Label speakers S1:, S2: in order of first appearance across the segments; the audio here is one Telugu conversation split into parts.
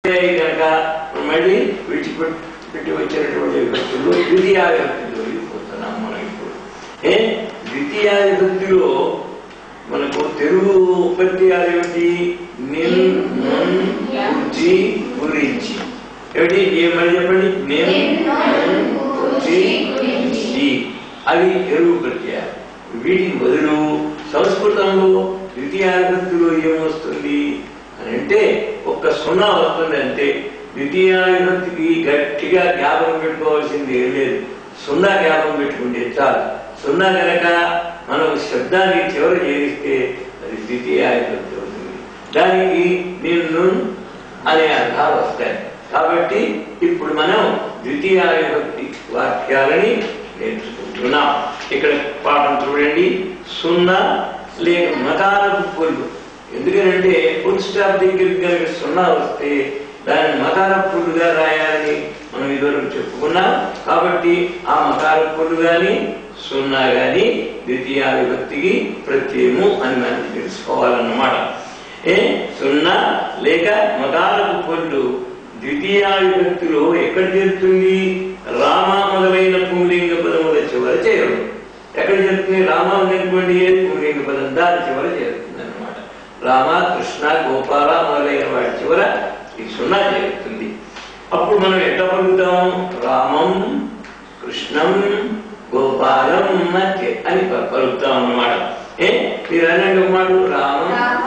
S1: కనుక మళ్ళీ విడిచిపెట్టి పెట్టి వచ్చినటువంటి విభక్తుల్లో ద్వితీయ విభక్తిలోకి పోతున్నాం మనం ఇప్పుడు ఏ ద్వితీయ విభక్తిలో మనకు తెలుగు ఉపత్యాలు ఏమిటి నిన్ నన్ గురించి గురించి ఏమిటి ఏమని చెప్పండి నిన్ నన్ గురించి గురించి అవి తెలుగు ప్రత్యయాలు వీటికి బదులు సంస్కృతంలో ద్వితీయ విభక్తిలో ఏమొస్తుంది అని అంటే ఒక్క సున్నా వస్తుంది అంతే ద్వితీయ విభక్తికి గట్టిగా జ్ఞాపకం పెట్టుకోవాల్సింది ఏం లేదు సున్నా జ్ఞాపకం పెట్టుకుంటే చాలు సున్నా కనుక మనం శబ్దాన్ని చివరి చేరిస్తే అది ద్వితీయ విభక్తి అవుతుంది దానికి నిన్ను అనే అర్థాలు వస్తాయి కాబట్టి ఇప్పుడు మనం ద్వితీయ విభక్తి వాక్యాలని నేర్చుకుంటున్నాం ఇక్కడ పాఠం చూడండి సున్నా లేక మకారపు పొల్లు ఎందుకంటే ఫుల్ స్టాప్ దగ్గరికి కనుక సున్నా వస్తే దాన్ని మకార పుల్లుగా రాయాలని మనం ఇదివరకు చెప్పుకున్నాం కాబట్టి ఆ మకార పుల్లు గాని సున్నా గాని ద్వితీయ విభక్తికి ప్రత్యయము అని మనం తెలుసుకోవాలన్నమాట ఏ సున్నా లేక మకారపు పొల్లు ద్వితీయ విభక్తిలో ఎక్కడ చేరుతుంది రామ మొదలైన పుంలింగ పదముల చివర చేరదు ఎక్కడ చేరుతుంది రామ అనేటువంటి ఏ పుంలింగ పదం దాని చివర చేరుతుంది అనమాట రామ కృష్ణ గోపాల మొదలైన వాటి చివర ఈ సున్నా చేరుతుంది అప్పుడు మనం ఎట్లా పలుకుతాం రామం కృష్ణం గోపాలం మధ్య అని ప- పలుకుతాం అన్నమాట ఏ మీరు అనండి ఒక మాట రామం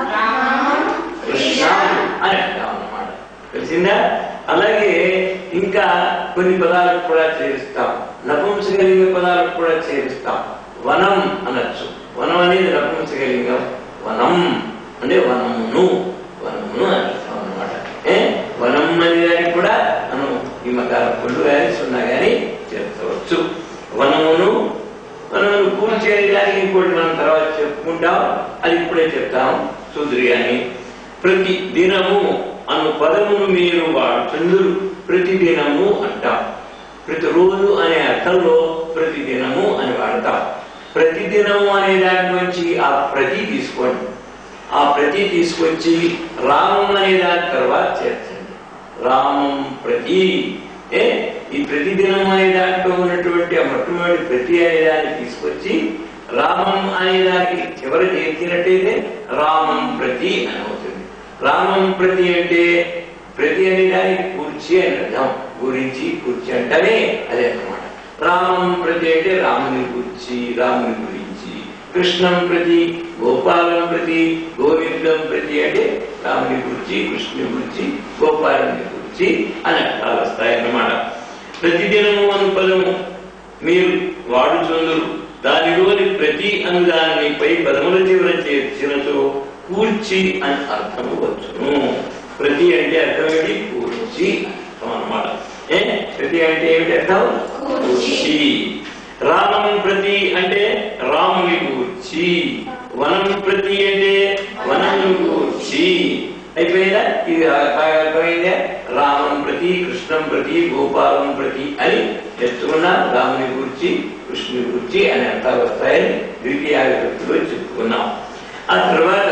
S1: కృష్ణ అని అంటాం అన్నమాట తెలిసిందా అలాగే ఇంకా కొన్ని పదాలకు కూడా చేరుస్తాం నపుంసకలింగ పదాలకు కూడా చేరుస్తాం వనం అనొచ్చు వనం అనేది నపుంసకలింగం వనం అంటే వనమును వనమును అని అంటాం అనమాట ఏ వనం అనే దానికి కూడా మనం ఈ మకాల పుల్లు కానీ సున్నా కానీ చేర్చవచ్చు వనమును మనము కూల్చేయడానికి ఇంకోటి మనం తర్వాత చెప్పుకుంటాం అది ఇప్పుడే చెప్తాం చూదురు అని ప్రతి దినము అను పదమును మీరు వాడుతుందరు ప్రతి దినము అంటాం ప్రతిరోజు అనే అర్థంలో ప్రతి దినము అని వాడతాం ప్రతి దినము అనే దాని నుంచి ఆ ప్రతి తీసుకోండి ఆ ప్రతి తీసుకొచ్చి రామం అనే దాని తర్వాత చేర్చండి రామం ప్రతి ఏ ఈ ప్రతిదినం అనే దాంట్లో ఉన్నటువంటి ఆ మొట్టమొదటి ప్రతి అనే దాన్ని తీసుకొచ్చి రామం అనే దానికి చివరి చేర్చినట్టయితే రామం ప్రతి అని అవుతుంది రామం ప్రతి అంటే ప్రతి అనే దానికి కూర్చి అని అర్థం గురించి కూర్చి అంటేనే అదే అన్నమాట రామం ప్రతి అంటే రాముని గురించి రాముని గురించి కృష్ణం ప్రతి గోపాలం ప్రతి గోవిందం ప్రతి అంటే రాముని గురించి కృష్ణుని గురించి గోపాలుని గురించి అని అర్థాలు వస్తాయన్నమాట ప్రతిదినము అను పదము మీరు వాడుచుందరు దానిలోని ప్రతి అనుదాన్ని పై పదముల చివర చేర్చినచో కూర్చి అని అర్థము వచ్చును ప్రతి అంటే అర్థం ఏంటి కూర్చి అర్థం అన్నమాట ఏ ప్రతి అంటే ఏమిటి అర్థం కూర్చి రామం ప్రతి అంటే రాముని గూర్చి వనం ప్రతి అంటే వనమును గూర్చి అయిపోయిందా ఇది అర్థమైందా రామం ప్రతి కృష్ణం ప్రతి గోపాలం ప్రతి అని చెప్పుకున్నాం రాముని గురించి కృష్ణుని గురించి అని అర్థాలు వస్తాయని ద్వితీయ విభక్తిలో చెప్పుకున్నాం ఆ తర్వాత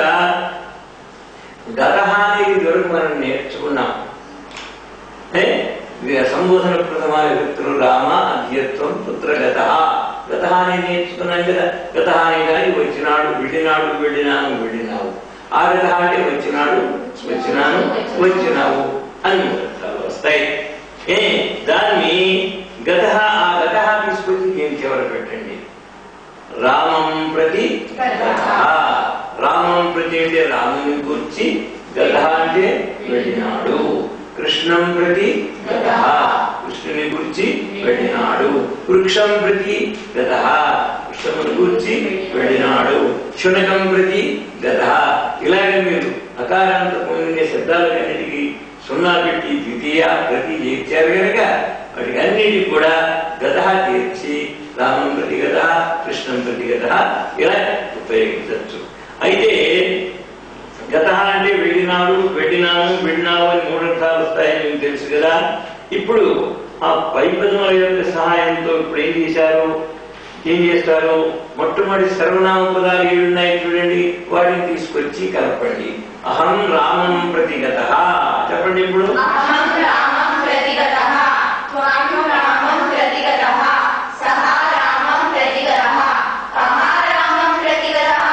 S1: గతహానికి వరకు మనం నేర్చుకున్నాం ఏ? ఇది సంబోధన ప్రథమాల వ్యక్తులు రామ అధ్యత్వం పుత్రగత గత అని నేర్చుకున్నాం కదా గత అని కానీ వచ్చినాడు వెళ్ళినాడు వెళ్ళినాను వెళ్ళినావు ఆ గత అంటే వచ్చినాడు వచ్చినాను వచ్చినావు అని అర్థాలు వస్తాయి ఏ దాన్ని గత ఆ గత తీసుకొచ్చి నేను చివర పెట్టండి రామం ప్రతి గత రామం ప్రతి అంటే రాముని గురించి గత అంటే వెళ్ళినాడు కృష్ణం ప్రతి గత కృష్ణుని గురించి వెళ్ళినాడు వృక్షం ప్రతి గత వృక్షముని గురించి వెళ్ళినాడు శునకం ప్రతి గత ఇలాగే మీరు అకారాంత పొందిన శబ్దాలన్నిటికీ సున్నా పెట్టి ద్వితీయ ప్రతి చేర్చారు కనుక వాటికి అన్నిటికి కూడా గత తీర్చి రామం ప్రతి గత కృష్ణం ప్రతి గత ఇలా ఉపయోగించవచ్చు అయితే గత అంటే వెళ్ళినాడు వెళ్ళినాను వెళ్ళినావు అని మూడు అర్థాలు వస్తాయని మీకు తెలుసు కదా ఇప్పుడు ఆ పై పదముల యొక్క సహాయంతో ఇప్పుడు ఏం చేశారు ఏం చేస్తారు మొట్టమొదటి సర్వనామ పదాలు ఏవి ఉన్నాయి చూడండి వాటిని తీసుకొచ్చి కలపండి అహం రామం ప్రతి గత చెప్పండి ఇప్పుడు
S2: అహం రామం ప్రతిగతః త్వాం రామం ప్రతిగతః సహ రామం ప్రతిగతః కః రామం ప్రతిగతః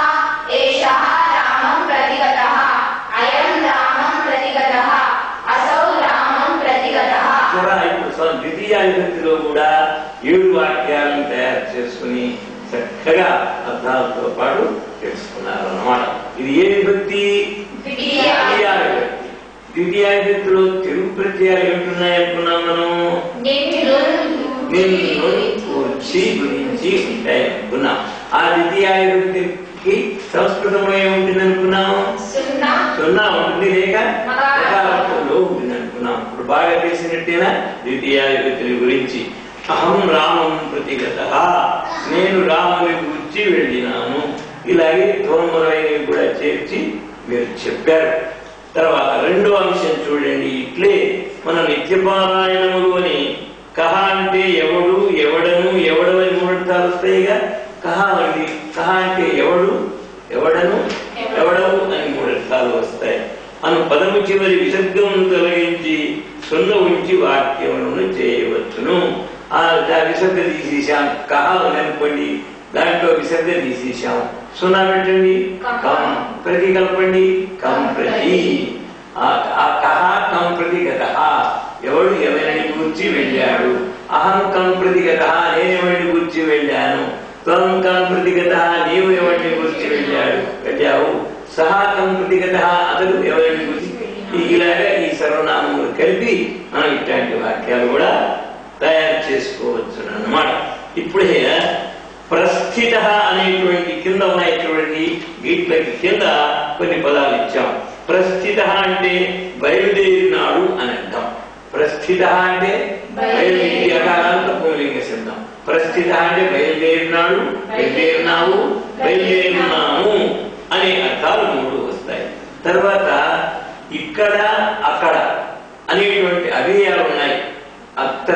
S2: ఏషః రామం ప్రతిగతః అయం రామం ప్రతిగతః అసౌ రామం ప్రతిగతః
S1: కూడా ఇప్పుడు స్వ- ద్వితీయ విభక్తిలో కూడా ఏడు వాక్యాలను తయారు చేసుకుని చక్కగా అర్థాలతో పాటు తెలుసుకున్నారు అన్నమాట ఇది ఏ విభక్తి
S2: ద్వితీయ
S1: ద్వితీయ విభక్తి ద్వితీయ విభక్తిలో తెలుగు ప్రత్యయాలు ఏమిటున్నాయి అనుకున్నాం మనం
S2: నిన్ను
S1: నిన్ను కూర్చి గురించి ఉంటాయి అనుకున్నాం ఆ ద్వితీయ విభక్తికి సంస్కృతంలో ఏముంటుంది అనుకున్నాం
S2: సున్నా
S1: సున్నా ఉంటుంది లేక
S2: మకారం.
S1: మకారంలో ఉంటుంది అనుకున్నాం ఇప్పుడు బాగా తెలిసినట్టేనా ద్వితీయ విభక్తుల గురించి అహం రామం ప్రతిగత నేను రాముని గురించి వెళ్ళినాను ఇలాగే తోమరైనవి కూడా చేర్చి మీరు చెప్పారు తర్వాత రెండో అంశం చూడండి ఇట్లే మన నిత్యపారాయణములు అని కహ అంటే ఎవడు ఎవడను ఎవడవని మూడు అర్థాలు వస్తాయిగా కహ అండి కహ అంటే ఎవడు ఎవడను ఎవడవు అని మూడు అర్థాలు వస్తాయి అను పదము చివరి విసర్గం తొలగించి సున్న ఉంచి వాక్యములను చేయవచ్చును ఆ దా- విసర్గ తీసేసాం కహ అని అనుకోండి దాంట్లో విసర్గ తీసేసాం సున్నా పెట్టండి కం ప్రతి కలపండి కం ప్రతి ఆ ఆ కహ కం ప్రతి గత ఎవడు ఎవరిని గురించి వెళ్ళాడు అహం కం ప్రతి గత నేను ఎవరిని గురించి వెళ్ళాను త్వం కం ప్రతి గత నీవు ఎవరిని గురించి వెళ్ళాడు వెళ్ళావు సహా కం ప్రతి గత అతడు ఎవరిని గురించి ఈ- ఇలాగా ఈ సర్వనామములు కలిపి మనం ఇట్లాంటి వాక్యాలు కూడా తయారు చేసుకోవచ్చు అన్నమాట ఇప్పుడే ప్రస్థిత అనేటువంటి కింద ఉన్నాయి చూడండి వీటికి కింద కొన్ని పదాలు ఇచ్చాం ప్రస్థిత అంటే బయలుదేరినాడు అని అంటాం ప్రస్థిత అంటే బయలుదేరి అకారాంత పుంలింగ శబ్దం ప్రస్థిత అంటే బయలుదేరినాడు బయలుదేరినావు బయలుదేరినాము అనే అర్థాలు మూడు వస్తాయి తర్వాత ఇక్కడ అక్కడ అనేటువంటి అభినయాలు ఉన్నాయి అత్ర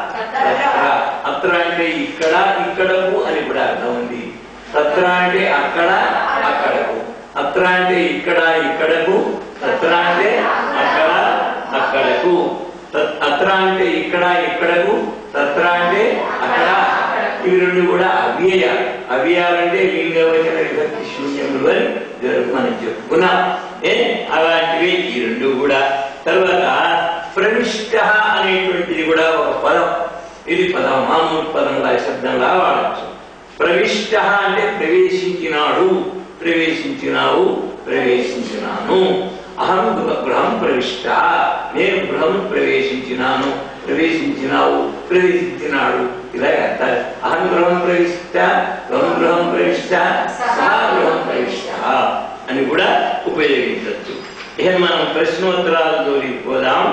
S1: తత్ర అత్ర అంటే ఇక్కడ ఇక్కడకు అని కూడా అర్థం ఉంది తత్ర అంటే అక్కడ అక్కడకు అత్ర అంటే ఇక్కడ ఇక్కడకు తత్ర అంటే అక్కడ అక్కడకు తత్- అత్ర అంటే ఇక్కడ ఇక్కడకు తత్ర అంటే అక్కడ ఇవి రెండు కూడా అవ్యయాలు అవ్యయాలంటే లింగవచన విభక్తి శూన్యములు అని ఇదివరకు మనం చెప్పుకున్నాం ఏ అలాంటివి ఈ రెండు కూడా తర్వాత ప్రవిష్ట అనేటువంటిది కూడా ఒక పదం ఇది పదం మామూలు పదంలా శబ్దంలా వాడచ్చు ప్రవిష్ట అంటే ప్రవేశించినాడు ప్రవేశించినావు ప్రవేశించినాను అహం గృహ- గృహం ప్రవిష్ట నేను గృహం ప్రవేశించినాను ప్రవేశించినావు ప్రవేశించినాడు ఇలా అంటారు అహం గృహం ప్రవిష్ట త్వం గృహం ప్రవిష్ట సహా గృహం ప్రవిష్ట అని కూడా ఉపయోగించవచ్చు ఇక మనం ప్రశ్నోత్తరాల జోలికి పోదాం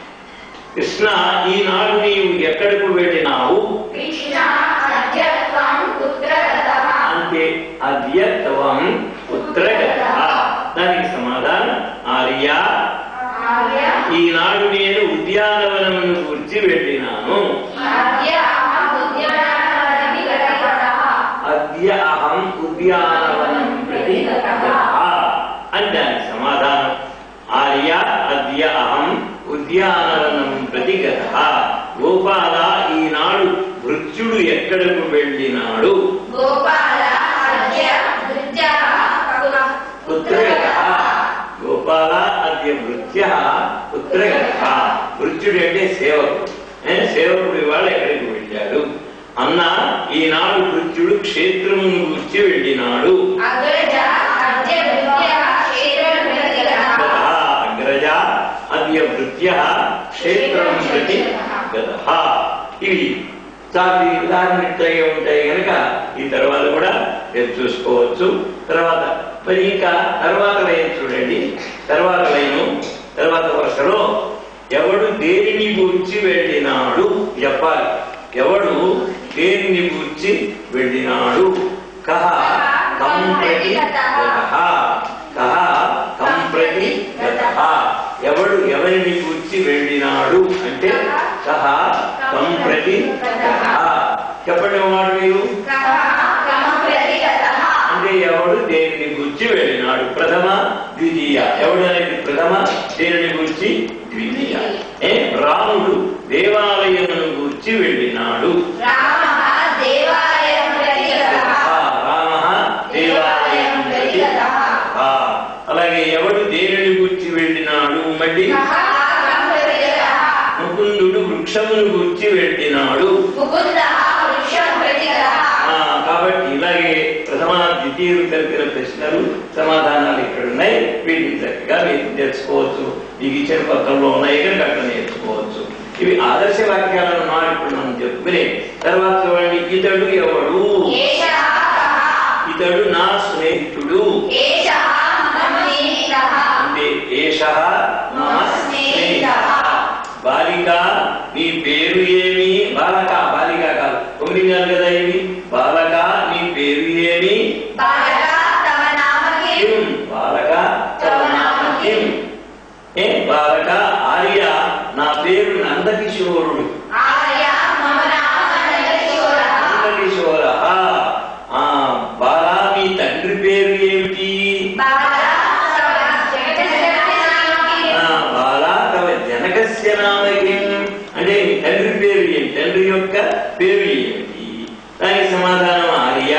S1: కృష్ణ ఈనాడు నీవు ఎక్కడికి వెళ్ళినావు
S2: కృష్ణ అద్యత్వం పుత్రగతః
S1: అంటే అద్యత్వం పుత్రగత దానికి సమాధానం ఆర్య
S2: ఆర్య
S1: ఈనాడు నేను ఉద్యానవనమును గురించి వెళ్ళినాను
S2: అద్య అహం ఉద్యానవనానికి గతః
S1: అద్య అహం ఉద్యానవనం ప్రతి గతః అని దానికి సమాధానం ఆర్య అద్య అహం ఉద్యానవనం ప్రతి గత గోపాల ఈనాడు భృత్యుడు ఎక్కడకు వెళ్ళినాడు
S2: గోపాల అద్య నృత్యః
S1: పుత్రగత గోపాల అద్య భృత్య పుత్రగత భృత్యుడు అంటే సేవకుడు ఏ, సేవకుడు ఇవాళ ఎక్కడికి వెళ్ళాడు అన్న ఈనాడు భృత్యుడు క్షేత్రమును గుర్చి వెళ్ళినాడు
S2: అగ్రజ అద్య నృత్యః క్షేత్రం ప్రతిగతః
S1: గతః అగ్రజ అద్య భృత్య క్షేత్రం ప్రతి గతః ఇవి చాలా ఉదాహరణిట్లాగే ఉంటాయి కనుక ఈ తర్వాత కూడా మీరు చూసుకోవచ్చు తర్వాత మరి ఇంకా తర్వాత లైన్ చూడండి తర్వాత లైను తర్వాత వరుసలో ఎవడు దేనిని గురించి వెళ్ళినాడు చెప్పాలి ఎవడు దేనిని గురించి వెళ్ళినాడు కహ కం ప్రతి గతః కహ కం ప్రతి గతః ఎవడు ఎవరిని గూర్చి వెళ్ళినాడు అంటే కహ కం ప్రతి గతః చెప్పండి ఒక మాట మీరు
S2: కః కం ప్రతిగతః
S1: అంటే ఎవడు దేనిని గురించి వెళ్ళినాడు ప్రథమ ద్వితీయ ఎవడు అనేది ప్రథమ దేనిని గురించి ద్వితీయ ఏ రాముడు దేవాలయమును గూర్చి వెళ్ళినాడు
S2: రామః దేవాలయం ప్రతి గతః
S1: ఆ, రామ దేవాలయం ప్రతి
S2: గతః
S1: ఆ, అలాగే ఎవడు దేనిని గూర్చి వెళ్ళినాడు మళ్ళీ
S2: మహాకం ప్రతి గతః
S1: ముకుందుడు వృక్షమును గూర్చి వెళ్ళినాడు
S2: ముకుందః వృక్షం ప్రతి గతః
S1: ఆ, కాబట్టి ఇలాగే ప్రథమ ద్వితీయులు కలిపిన ప్రశ్నలు సమాధానాలు ఇక్కడ ఉన్నాయి వీటిని చక్కగా మీరు తెలుసుకోవచ్చు మీకు ఇచ్చిన పత్రంలో ఉన్నాయి కనుక అక్కడ నేర్చుకోవచ్చు ఇవి ఆదర్శ వాక్యాలను మా ఇప్పుడు మనం చెప్పుకునే తర్వాత చూడండి ఇతడు ఎవడు
S2: ఏషః కః
S1: ఇతడు నా స్నేహితుడు
S2: ఏషః మమ స్నేహితః
S1: అంటే ఏష మమ స్నేహితః. బాలిక నీ పేరు ఏమి బాలక బాలిక కాదు తొమ్మిదిగారు కదా ఏమి బాలక నీ పేరు ఏమి
S2: బాలక తమ నామ కిం
S1: కిం బాలక తవ నామ కిం ఏ బాలక ఆర్య నా పేరు నందకిశోరుడు
S2: ఆర్య మమ నామ నందకిశోరః
S1: నందకిశోర ఆ బాలా మీ తండ్రి పేరు ఏమిటి
S2: బాల తవ జగదశరథ నామ కిం
S1: ఆ, బాలా తవ జనకస్య నామ కిం అంటే నీ తండ్రి పేరు ఏమి తండ్రి యొక్క పేరు ఏమిటి దానికి సమాధానం ఆర్య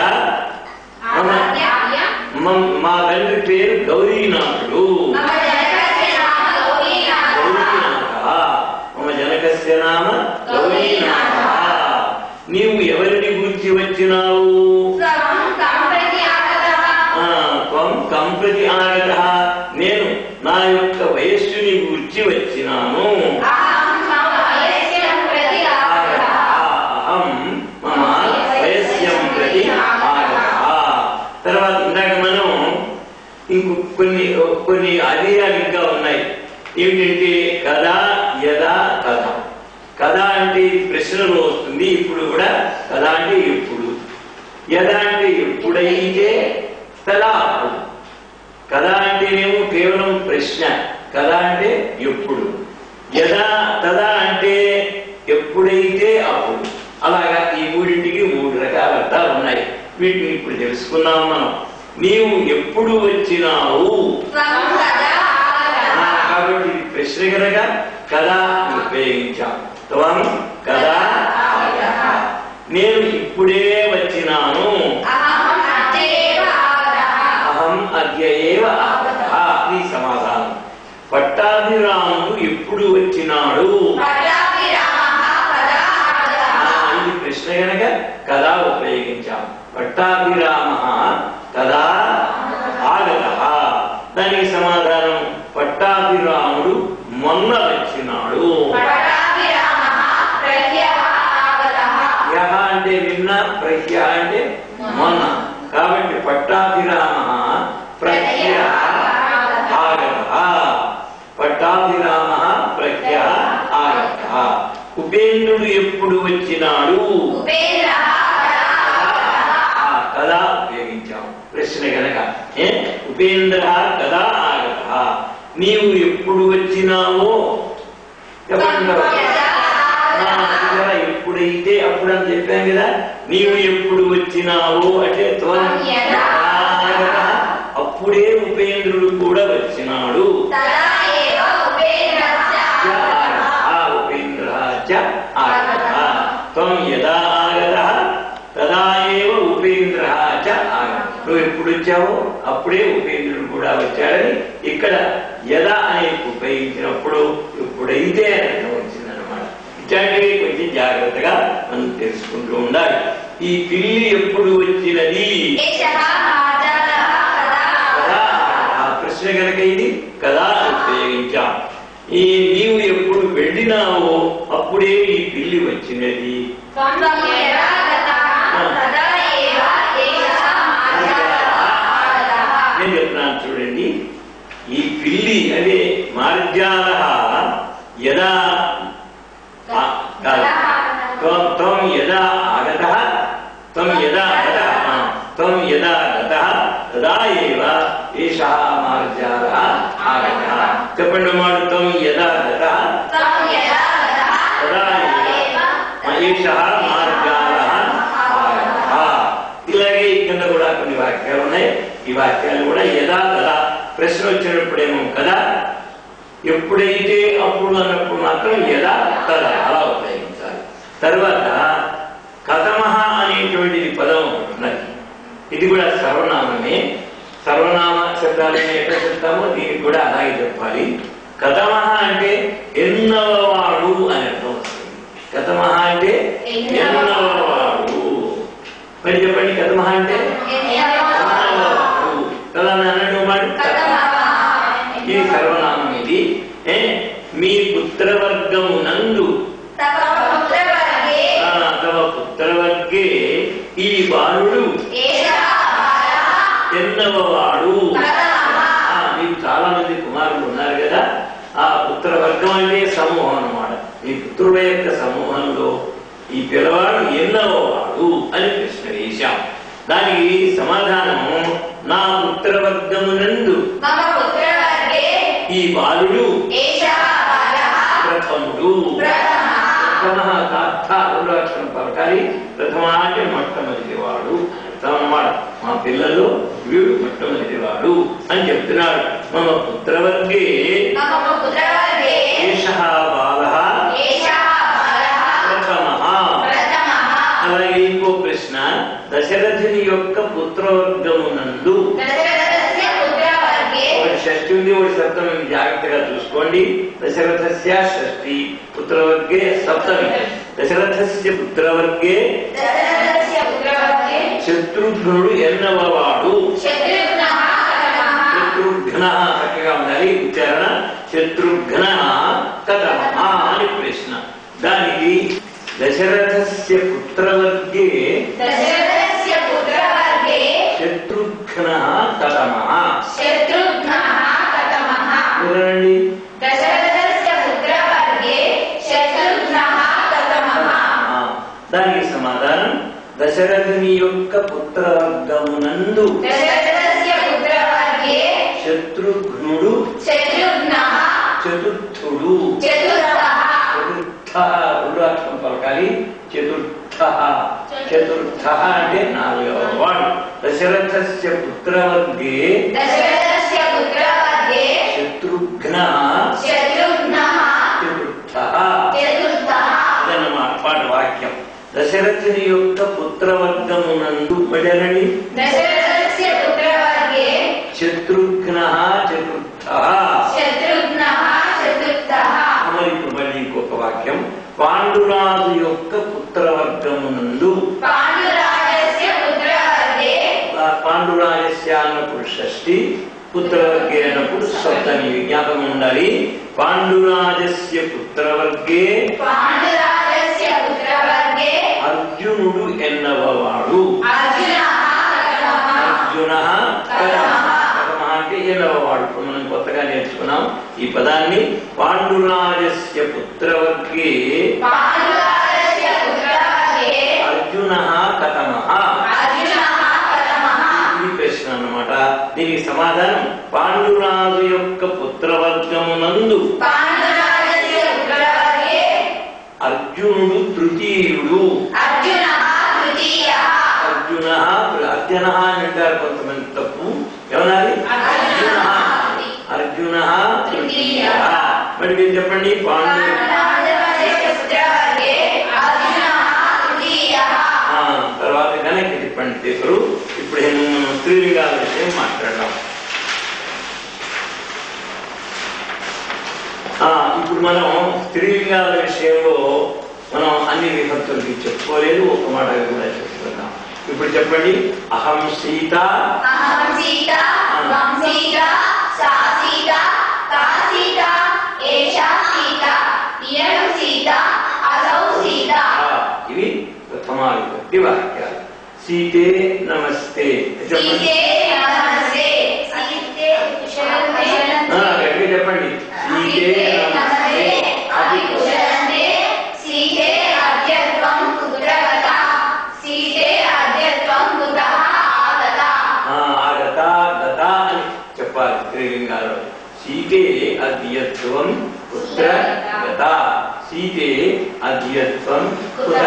S2: ఆర్య
S1: మమ్- మా తండ్రి పేరు గౌరీనాథుడు
S2: మమ జనకస్య నామ గౌరీనాథ
S1: గౌరీనాథ మమ జనకస్య నామ గౌరీనాథ నీవు ఎవరిని గురించి వచ్చినావు
S2: త్వం తం ప్రతి ఆగతః
S1: ఆ, త్వం కంప్రతి ఆగత నేను నా యొక్క వయస్సుని గురించి వచ్చినాను
S2: అహం మమ వయస్యం ప్రతి ఆగతః
S1: అహం మమ వయస్యం ప్రతి ఆగత తర్వాత ఇందాక మనం ఇంకో కొన్ని కొన్ని అధేయాలు ఇంకా ఉన్నాయి ఏమిటంటే కదా యదా కథ కథ అంటే ఇది ప్రశ్నలో వస్తుంది ఇప్పుడు కూడా కథ అంటే ఎప్పుడు యదా అంటే ఎప్పుడైతే తదా అప్పుడు కథ అంటేనేమో కేవలం ప్రశ్న కథ అంటే ఎప్పుడు యదా తదా అంటే ఎప్పుడైతే అప్పుడు అలాగా ఈ మూడింటికి మూడు రకాల అర్థాలు ఉన్నాయి వీటిని ఇప్పుడు తెలుసుకున్నాం మనం నీవు ఎప్పుడు వచ్చినావు
S2: త్వం కదా
S1: ఆ,
S2: ఆగతః
S1: కాబట్టి ఇది ప్రశ్న కనుక కదా అని ఉపయోగించాం త్వం కదా ఆగతః. నేను ఇప్పుడే వచ్చినాను
S2: అహం అద్యైవ ఆగతః
S1: అహం అద్య ఏవ ఆగతః ఇది సమాధానం పట్టాభిరాముడు ఎప్పుడు వచ్చినాడు
S2: పట్టాభిరామः కదా ఆగతః
S1: ఆ, ఇది ప్రశ్న గనక కదా ఉపయోగించాం పట్టాభిరామ కదా ఆగత దానికి సమాధానం పట్టాభిరాముడు మొన్న వచ్చినాడు
S2: పట్టాభిరామः ప్రహ్యः ఆగతः
S1: యహ అంటే నిన్న ప్రహ్య అంటే మొన్న కాబట్టి పట్టాభిరామ ప్రహ్య ఆగత పట్టాభిరామ ప్రహ్య ఆగత ఉపేంద్రుడు ఎప్పుడు వచ్చినాడు
S2: ఉపేంద్రः కదా ఆగతः
S1: ఆ కదా ఉపయోగించాం ప్రశ్న గనక ఏ ఉపేంద్ర కదా ఆగత నీవు ఎప్పుడు వచ్చినావో చెప్పండి ఆ, ఇది కదా ఎప్పుడైతే అప్పుడు అని చెప్పాం కదా నీవు ఎప్పుడు వచ్చినావు అంటే త్వరం ఆగత. అప్పుడే ఉపేంద్రుడు కూడా వచ్చినాడు
S2: తదా ఏవ ఉపేంద్రస్య
S1: చ
S2: ఆగతः
S1: ఆ ఉపేంద్ర చ ఆగత త్వం యదా ఆగత తదా ఏవ ఉపేంద్ర చ ఆగత నువ్వు ఎప్పుడు వచ్చావో అప్పుడే ఉపేంద్రుడు కూడా వచ్చాడని ఇక్కడ యదా అనే ఉపయోగించినప్పుడు ఎప్పుడైతే అని అర్థం వచ్చిందనమాట ఇట్లాంటివి కొంచెం జాగ్రత్తగా మనం తెలుసుకుంటూ ఉండాలి ఈ పిల్లి ఎప్పుడు వచ్చినది
S2: ఏషः మార్జాలः కదా
S1: కదా ఆ ప్రశ్న కనుక ఇది కదా అని ఉపయోగించాం ఈ నీవు ఎప్పుడు వెళ్ళినావో అప్పుడే ఈ పిల్లి వచ్చినది
S2: త్వం యదా గతः తదా ఏవ ఏషः మార్జాలः ఆగతः
S1: నేను చెప్తున్నాను చూడండి ఈ పిల్లి అదే మార్జాల యదా ఆ, కాదు. త్వం త్వం యదా ఆగత త్వం యదా గత ఆ, త్వం యదా గత తదా ఏవ ఏషः మార్జాల ఆగత చెప్పండి మాట త్వం యదా గత
S2: త్వం యదా గతः
S1: తదా
S2: ఏవ
S1: ఏషः మార్జాల ఆగత ఇలాగే కింద కూడా కొన్ని వాక్యాలు ఉన్నాయి ఈ వాక్యాలు కూడా యదా కదా ప్రశ్న వచ్చినప్పుడేమో కదా ఎప్పుడైతే అప్పుడు అన్నప్పుడు మాత్రం యదా తద అలా ఉపయోగించాలి తర్వాత కథమహ అనేటువంటిది పదం ఉన్నది ఇది కూడా సర్వనామమే సర్వనామ శబ్దాలను ఎక్కడ చెప్తామో దీనికి కూడా అలాగే చెప్పాలి కథమహ అంటే ఎన్నవవాడు అని అర్థం వస్తుంది కథమహ అంటే ఎన్నవవాడు మరి చెప్పండి కథమహ అంటే ఎన్నవవాడు కదా అని అన్నట్టు మాట ఇది సర్వనామం ఇది ఏ? మీ పుత్రవర్గము నందు ఆ, తమ పుత్రవర్గే ఈ బాలుడు ఎన్నవవాడు ఆ, మీకు చాలా మంది కుమారులు ఉన్నారు కదా ఆ పుత్రవర్గం అంటే సమూహం అన్నమాట ఈ పుత్రుల యొక్క సమూహంలో ఈ పిల్లవాడు ఎన్నవవాడు అని ప్రశ్న వేశాం దానికి సమాధానం నా పుత్రవర్గమునందు ఈ బాలుడు ప్రథముడు ప్రథమ కార్థ రెండో అక్షరం పలకాలి ప్రథమ అంటే మొట్టమొదటి వాడు అన్నమాట మా పిల్లలు వీడు మొట్టమొదటి వాడు అని చెప్తున్నాడు మమ పుత్రవర్గే ఏష బాల ప్రథమ అలాగే ఇంకో ప్రశ్న దశరథుని యొక్క పుత్రవర్గమునందు ఒకటి షష్ఠి ఉంది ఒకటి సప్తమి ఉంది. జాగ్రత్తగా చూసుకోండి దశరథస్య షష్ఠి పుత్రవర్గే సప్తమి దశరథస్య పుత్రవర్గే శత్రుఘ్నుడు ఎన్నవవాడు శత్రుఘ్న చక్కగా ఉండాలి ఉచ్చారణ శత్రుఘ్న కథమ అని ప్రశ్న దానికి దశరథస్య పుత్రవర్గే శత్రుఘ్న కథమ
S2: శత్రుఘ్నః కథమః
S1: వినండి
S2: దశరథస్య పుత్రవర్గే శత్రుఘ్నః కథమః
S1: ఆ, దానికి సమాధానం దశరథుని యొక్క పుత్రవర్గమునందు
S2: దశరథస్య పుత్రవర్గే
S1: శత్రుఘ్నుడు
S2: శత్రుఘ్నః
S1: చతుర్థుడు
S2: చతుర్థః
S1: చతుర్థ రెండు అక్షరం పలకాలి చతుర్థ చతుర్థ అంటే నాలుగవ వాడు దశరథస్య పుత్రవర్గే
S2: దశరథస్య పుత్రవర్గే
S1: శత్రుఘ్న
S2: శత్రుఘ్నః
S1: చతుర్థ
S2: చతుర్థః
S1: అదన్నమాట పాట వాక్యం దశరథుని యొక్క పుత్రవర్గమునందు పడనని
S2: దశరథస్య పుత్రవర్గే
S1: శత్రుఘ్న చతుర్థ
S2: శత్రుఘ్నః చతుర్థః
S1: మరి ఇప్పుడు మళ్ళీ ఇంకొక వాక్యం పాండురాజు యొక్క పుత్రవర్గమునందు
S2: పాండురాజస్య పుత్రవర్గే
S1: ఆ పాండురాజస్య అన్నప్పుడు షష్ఠి పుత్రవర్గే అన్నప్పుడు సప్తమి జ్ఞాపకం ఉండాలి పాండురాజస్య పుత్రవర్గే
S2: పాండురాజస్య పుత్రవర్గే
S1: అర్జునుడు ఎన్నవవాడు
S2: అర్జునః కథమః
S1: అర్జున కథమ అంటే ఎన్నవవాడు ఇప్పుడు మనం కొత్తగా నేర్చుకున్నాం ఈ పదాన్ని పాండురాజస్య పుత్రవర్గే
S2: పాండురాజస్య పుత్రవర్గే
S1: అర్జున కథమ
S2: అర్జునః కథమః
S1: ఈ ప్రశ్న అన్నమాట దీనికి సమాధానం పాండురాజు యొక్క పుత్రవర్గమునందు
S2: పాండురాజస్య పుత్రవర్గే
S1: అర్జునుడు తృతీయుడు
S2: అర్జునః తృతీయః
S1: అర్జున అర్జున అని అంటారు కొంతమంది తప్పు ఏమనాలి అర్జున అర్జున తృతీయ మరి మీరు చెప్పండి పాండు
S2: పాండురాజస్య పుత్రవర్గే అర్జునః తృతీయః
S1: ఆ, తర్వాత కనుక చెప్పండి తీసరు ఇప్పుడు నేను మనం స్త్రీలింగాల విషయం మాట్లాడదాం ఆ, ఇప్పుడు మనం స్త్రీలింగాల విషయంలో మనం అన్ని విభక్తులకి చెప్పుకోలేదు ఒక మాట కూడా చెప్పుకుందాం ఇప్పుడు చెప్పండి అహం సీత
S2: అహం సీత త్వం సీత సా సీత తా సీత ఏషా సీత ఇయం సీత అసౌ సీత
S1: ఆ, ఇవి ప్రథమా విభక్తి వాక్యాలు సీతే నమస్తే చెప్పండి
S2: సీతే నమస్తే సీతే కుశలంతే
S1: ఆ, గట్టిగా చెప్పండి సీతే నమస్తే
S2: అభి కుశలంతే సీతే అద్యత్వం కుత్రగత సీతే అద్యత్వం కుతః ఆగత
S1: ఆ, ఆగత గత అని చెప్పాలి స్త్రీలింగాలు సీతే అధ్యత్వం పుత్ర గత సీతే అధ్యత్వం కుత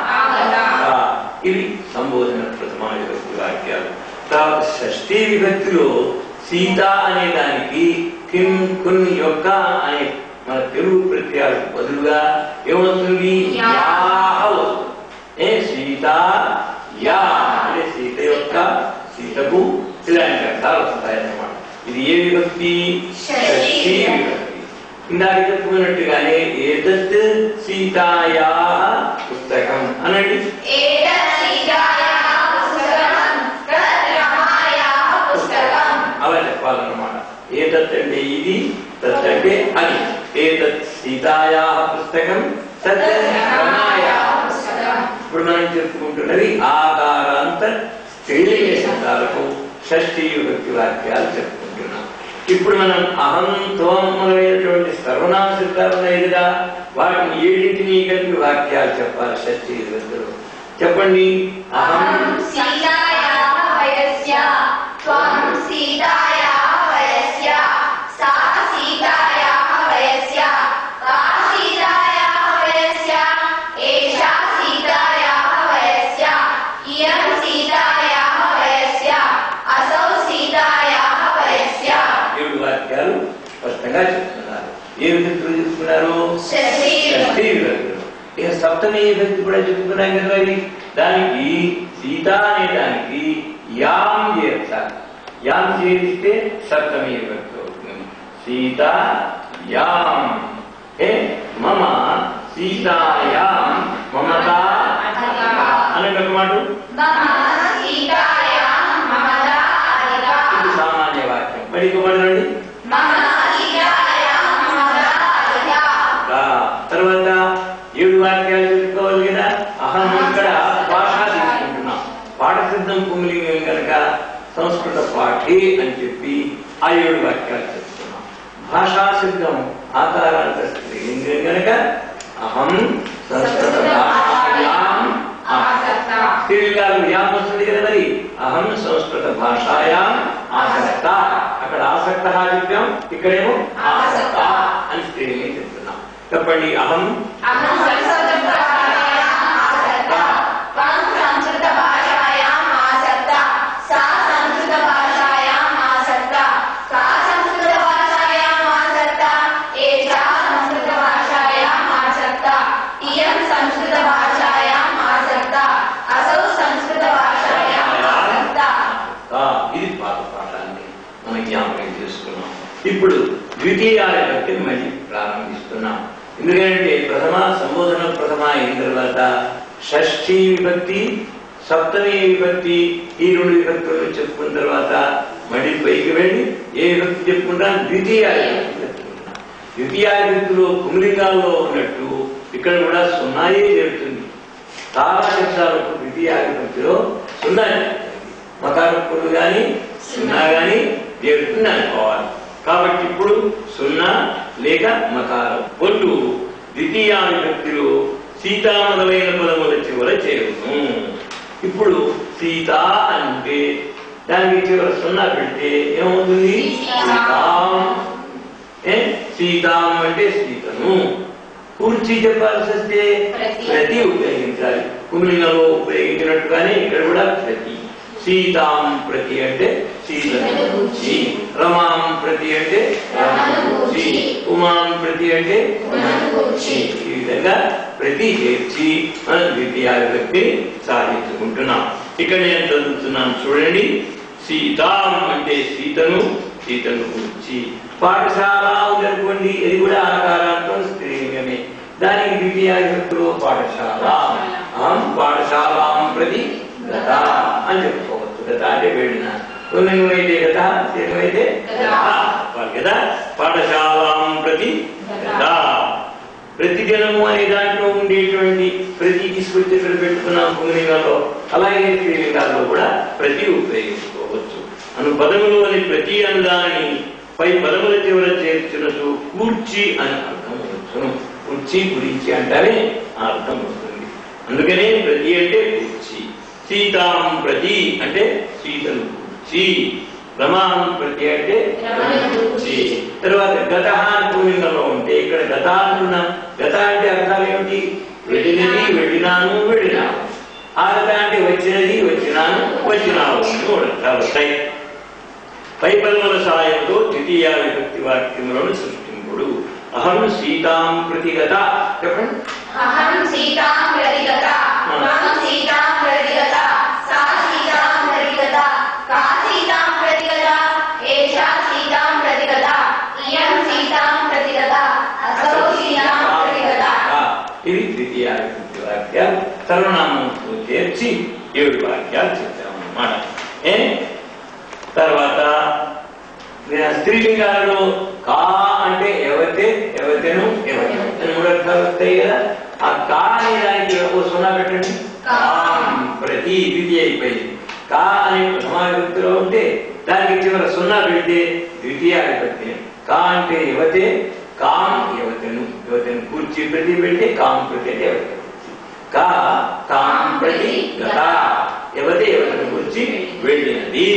S1: ఇవి సంబోధన ప్రథమా విభక్తి వాక్యాలు తర్వాత షష్ఠీ విభక్తిలో సీత అనే దానికి కిం కున్ యొక్క అనే మన తెలుగు ప్రత్యయాలకు బదులుగా ఏమవుతుంది
S2: యా.
S1: యాహ వస్తుంది. ఏ సీత యా అంటే సీత యొక్క సీతకు ఇలాంటి అర్థాలు వస్తాయన్నమాట ఇది ఏ విభక్తి
S2: షష్ఠీ
S1: షష్ఠీ విభక్తి ఇందాక చెప్పుకున్నట్టుగానే ఏతత్ సీతాయా పుస్తకం అనండి
S2: ఏతత్ సీతాయాः పుస్తకం తత్ రమాయాः పుస్తకం
S1: అలా చెప్పాలన్నమాట ఏతత్ అంటే ఇది తత్ అంటే అది ఏతత్ సీతాయా పుస్తకం తత్ రమాయా
S2: పుస్తకం
S1: ఇప్పుడు మనం చెప్పుకుంటున్నది ఆకారాంత స్త్రీలింగ శబ్దాలకు షష్ఠీ విభక్తి వాక్యాలు చెప్పుకుంటున్నాం ఇప్పుడు మనం అహం త్వం మొదలైనటువంటి సర్వనామ శబ్దాలు ఉన్నాయి కదా వాటిని ఏడింటిని కలిపి వాక్యాలు చెప్పాలి షష్ఠీ విభక్తులు చెప్పండి అహం
S2: అహం సీతాయాः వయస్య త్వం సీతాయాः వయస్య సా సీతాయాः వయస్య కా సీతాయాः వయస్య ఏషా సీతాయాः వయస్య ఇయం సీతాయాः వయస్య అసౌ సీతాయాः వయస్య
S1: ఏడు వాక్యాలు స్పష్టంగా చెప్తున్నారు ఏ విభక్తులు చెప్తున్నారు
S2: షష్ఠీ
S1: షష్ఠీ విభక్తులు ఇక సప్తమి విభక్తి కూడా చెప్పుకున్నాం కదా మరి దానికి సీత అనే దానికి యాం చేర్చాలి యాం చేరిస్తే సప్తమి విభక్తి అవుతుంది సీత యాం ఏ మమ సీతాయాం మమత అనండి ఒక మాట
S2: మమ సీతాయాः మమత అధికా
S1: ఇది సామాన్య వాక్యం మరి ఇంకో మాట రండి
S2: మమ సీతాయాः మమత అధికా
S1: ఆ, తర్వాత ఏడు వాక్యాలు చెప్పుకోవాలి కదా అహం ఇక్కడ భాష తీసుకుంటున్నాం పాఠ సిద్ధం పుంలింగం కనుక సంస్కృత పాఠే అని చెప్పి ఆ ఏడు వాక్యాలు చెప్తున్నాం భాషా సిద్ధం ఆకారాంత స్త్రీలింగం కనుక అహం సంస్కృత భాషాయాం
S2: ఆసక్త
S1: స్త్రీలింగాలు యాం వస్తుంది కదా మరి అహం సంస్కృత భాషాయాం ఆసక్త అక్కడ ఆసక్త చెప్పాం ఇక్కడేమో ఆసక్త అని స్త్రీలింగం చెప్తున్నాం చెప్పండి అహం
S2: అహం సంస్కృత భాషాయాం ఆసక్త త్వం సంస్కృత భాషాయాం ఆసక్త సా సంస్కృత భాషాయాం ఆసక్త కా సంస్కృత భాషాయాం ఆసక్త ఏషా సంస్కృత భాషాయాం ఆసక్త ఇయం సంస్కృత భాషాయాం ఆసక్త అసౌ సంస్కృత భాషాయాం ఆసక్త
S1: ఆ, ఇది పాత పాఠాన్ని మనం జ్ఞాపకం చేసుకున్నాం ఇప్పుడు ద్వితీయ విభక్తిని మళ్ళీ ప్రారంభిస్తున్నాం ఎందుకంటే ప్రథమ సంబోధన ప్రథమ అయిన తర్వాత షష్ఠీ విభక్తి సప్తమి విభక్తి ఈ రెండు విభక్తులను చెప్పుకున్న తర్వాత మళ్ళీ పైకి వెళ్ళి ఏ విభక్తి చెప్పుకుంటాం ద్వితీయ విభక్తి చెప్పుకుంటాం ద్వితీయ విభక్తిలో పుంలింగాల్లో ఉన్నట్టు ఇక్కడ కూడా సున్నాయే చేరుతుంది తారా శబ్దాలకు ద్వితీయ విభక్తిలో సున్నా చేరుతుంది. మకారప్పుడు గాని సున్నా గాని చేరుతుంది అనుకోవాలి కాబట్టి ఇప్పుడు సున్నా లేక మకారం ఒట్టు ద్వితీయ విభక్తిలో సీతా మొదలైన పదముల చివర చేరును ఇప్పుడు సీత అంటే దానికి చివర సున్నా పెడితే ఏమవుతుంది సీతాం ఏ సీతాం అంటే సీతను కూర్చి చెప్పాల్సి వస్తే
S2: ప్రతి.
S1: ప్రతి ఉపయోగించాలి పుంలింగంలో ఉపయోగించినట్టుగానే ఇక్కడ కూడా ప్రతి సీతాం ప్రతి అంటే సీతను కూర్చి రమాం ప్రతి అంటే రమను కూర్చి ఉమాం ప్రతి అంటే ఉమను కూర్చి ఈ విధంగా ప్రతి చేర్చి మనం ద్వితీయ విభక్తి సాధించుకుంటున్నాం ఇక్కడ నేను చదువుతున్నాను చూడండి సీతాం అంటే సీతను సీతను గురించి పాఠశాల ఉందనుకోండి ఇది కూడా ఆకారాంతం స్త్రీలింగమే దానికి ద్వితీయ విభక్తిలో పాఠశాల అహం పాఠశాలాం ప్రతి గత అని చెప్పుకోవచ్చు గత అంటే వెళ్ళిన పుల్లింగం అయితే గత స్త్రీలింగం అయితే గత చెప్పాలి కదా పాఠశాలాం ప్రతి గత ప్రతి జనము అనే దాంట్లో ఉండేటువంటి ప్రతి తీసుకొచ్చి ఇక్కడ పెట్టుకున్నాం పుంగలింగాల్లో అలాగే స్త్రీలింగాల్లో కూడా ప్రతి ఉపయోగించుకోవచ్చు అను పదములోని ప్రతి అందాన్ని పై పదముల చివర చేర్చినట్టు కూర్చి అని అర్థం వచ్చును కూర్చి గురించి అంటారే ఆ అర్థం వస్తుంది అందుకనే ప్రతి అంటే కూర్చి సీతాం ప్రతి అంటే సీతను కూర్చి రమాం ప్రతి అంటే రమను కూర్చి తర్వాత గత అని పూర్ణింగంలో ఉంటే ఇక్కడ గత అంటున్నాం గత అంటే అర్థాలు ఏమిటి వెళ్ళినది వెళ్ళినాను వెళ్ళినాను ఆగత అంటే వచ్చినది వచ్చినాను వచ్చినావు మూడు అర్థాలు వస్తాయి పై పదముల సాయంతో ద్వితీయ విభక్తి వాక్యములను సృష్టింపుడు అహం సీతాం ప్రతిగత చెప్పండి
S2: అహం సీతాం ప్రతిగత త్వం సీతాం ప్రతిగత సా సీతాం ప్రతిగత కా సీతాం ప్రతిగత ఏషా సీతాం ప్రతిగత ఇయం సీతాం ప్రతిగత అసౌ సీతాం ప్రతిగత
S1: ఆ, ఇది ద్వితీయ విభక్తి వాక్యాలు సర్వనామంతో చేర్చి ఏడు వాక్యాలు చెప్పామన్నమాట ఏ తర్వాత నేను స్త్రీలింగాలలో కా అంటే ఎవతే ఎవతెను ఎవతెను అని మూడు అర్థాలు వస్తాయి కదా ఆ కా అనే దానికి ఓ సున్నా పెట్టండి కాం ప్రతి ద్వితీయ అయిపోయింది కా అనే ప్రథమా విభక్తిలో ఉంటే దానికి చివర సున్నా పెడితే ద్వితీయ విభక్తి కా అంటే యువతే కాం యువతను యువతను కూర్చి ప్రతి పెడితే కాం ప్రతి అంటే యువత కా కాం ప్రతి గత యువతే యువతను కూర్చి వెళ్ళినది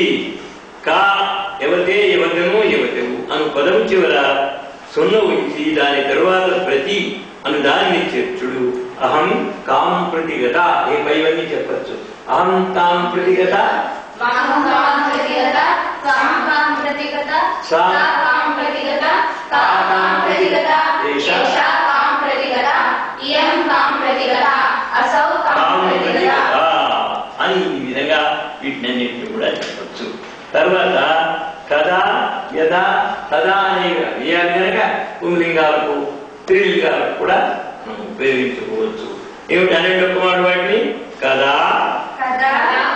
S1: కా యువతే యువతను యువతవు అను పదం చివర సున్న ఉంచి దాని తరువాత ప్రతి అను దానిని చేర్చుడు అహం కాం ప్రతిగత ఏ పైవన్నీ చెప్పచ్చు అహం తాం ప్రతిగత
S2: మాం కాం ప్రతిగత త్వం కాం ప్రతిగత
S1: సా
S2: సా కాం ప్రతిగత కా కాం ప్రతిగత
S1: ఏషా
S2: ఏషా కాం ప్రతిగత ఇయం కాం ప్రతిగత అసౌ కాం
S1: కాం
S2: ప్రతిగత
S1: ప్రతిగత అని ఈ విధంగా వీటినన్నింటినీ కూడా చెప్పచ్చు తర్వాత కదా యదా తదా అనేవి అవ్యాలు కనుక పుంలింగాలకు స్త్రీలింగాలకు కూడా మనం ఉపయోగించుకోవచ్చు ఏమిటి అనేక కుమారుడు వాటిని కదా
S2: కదా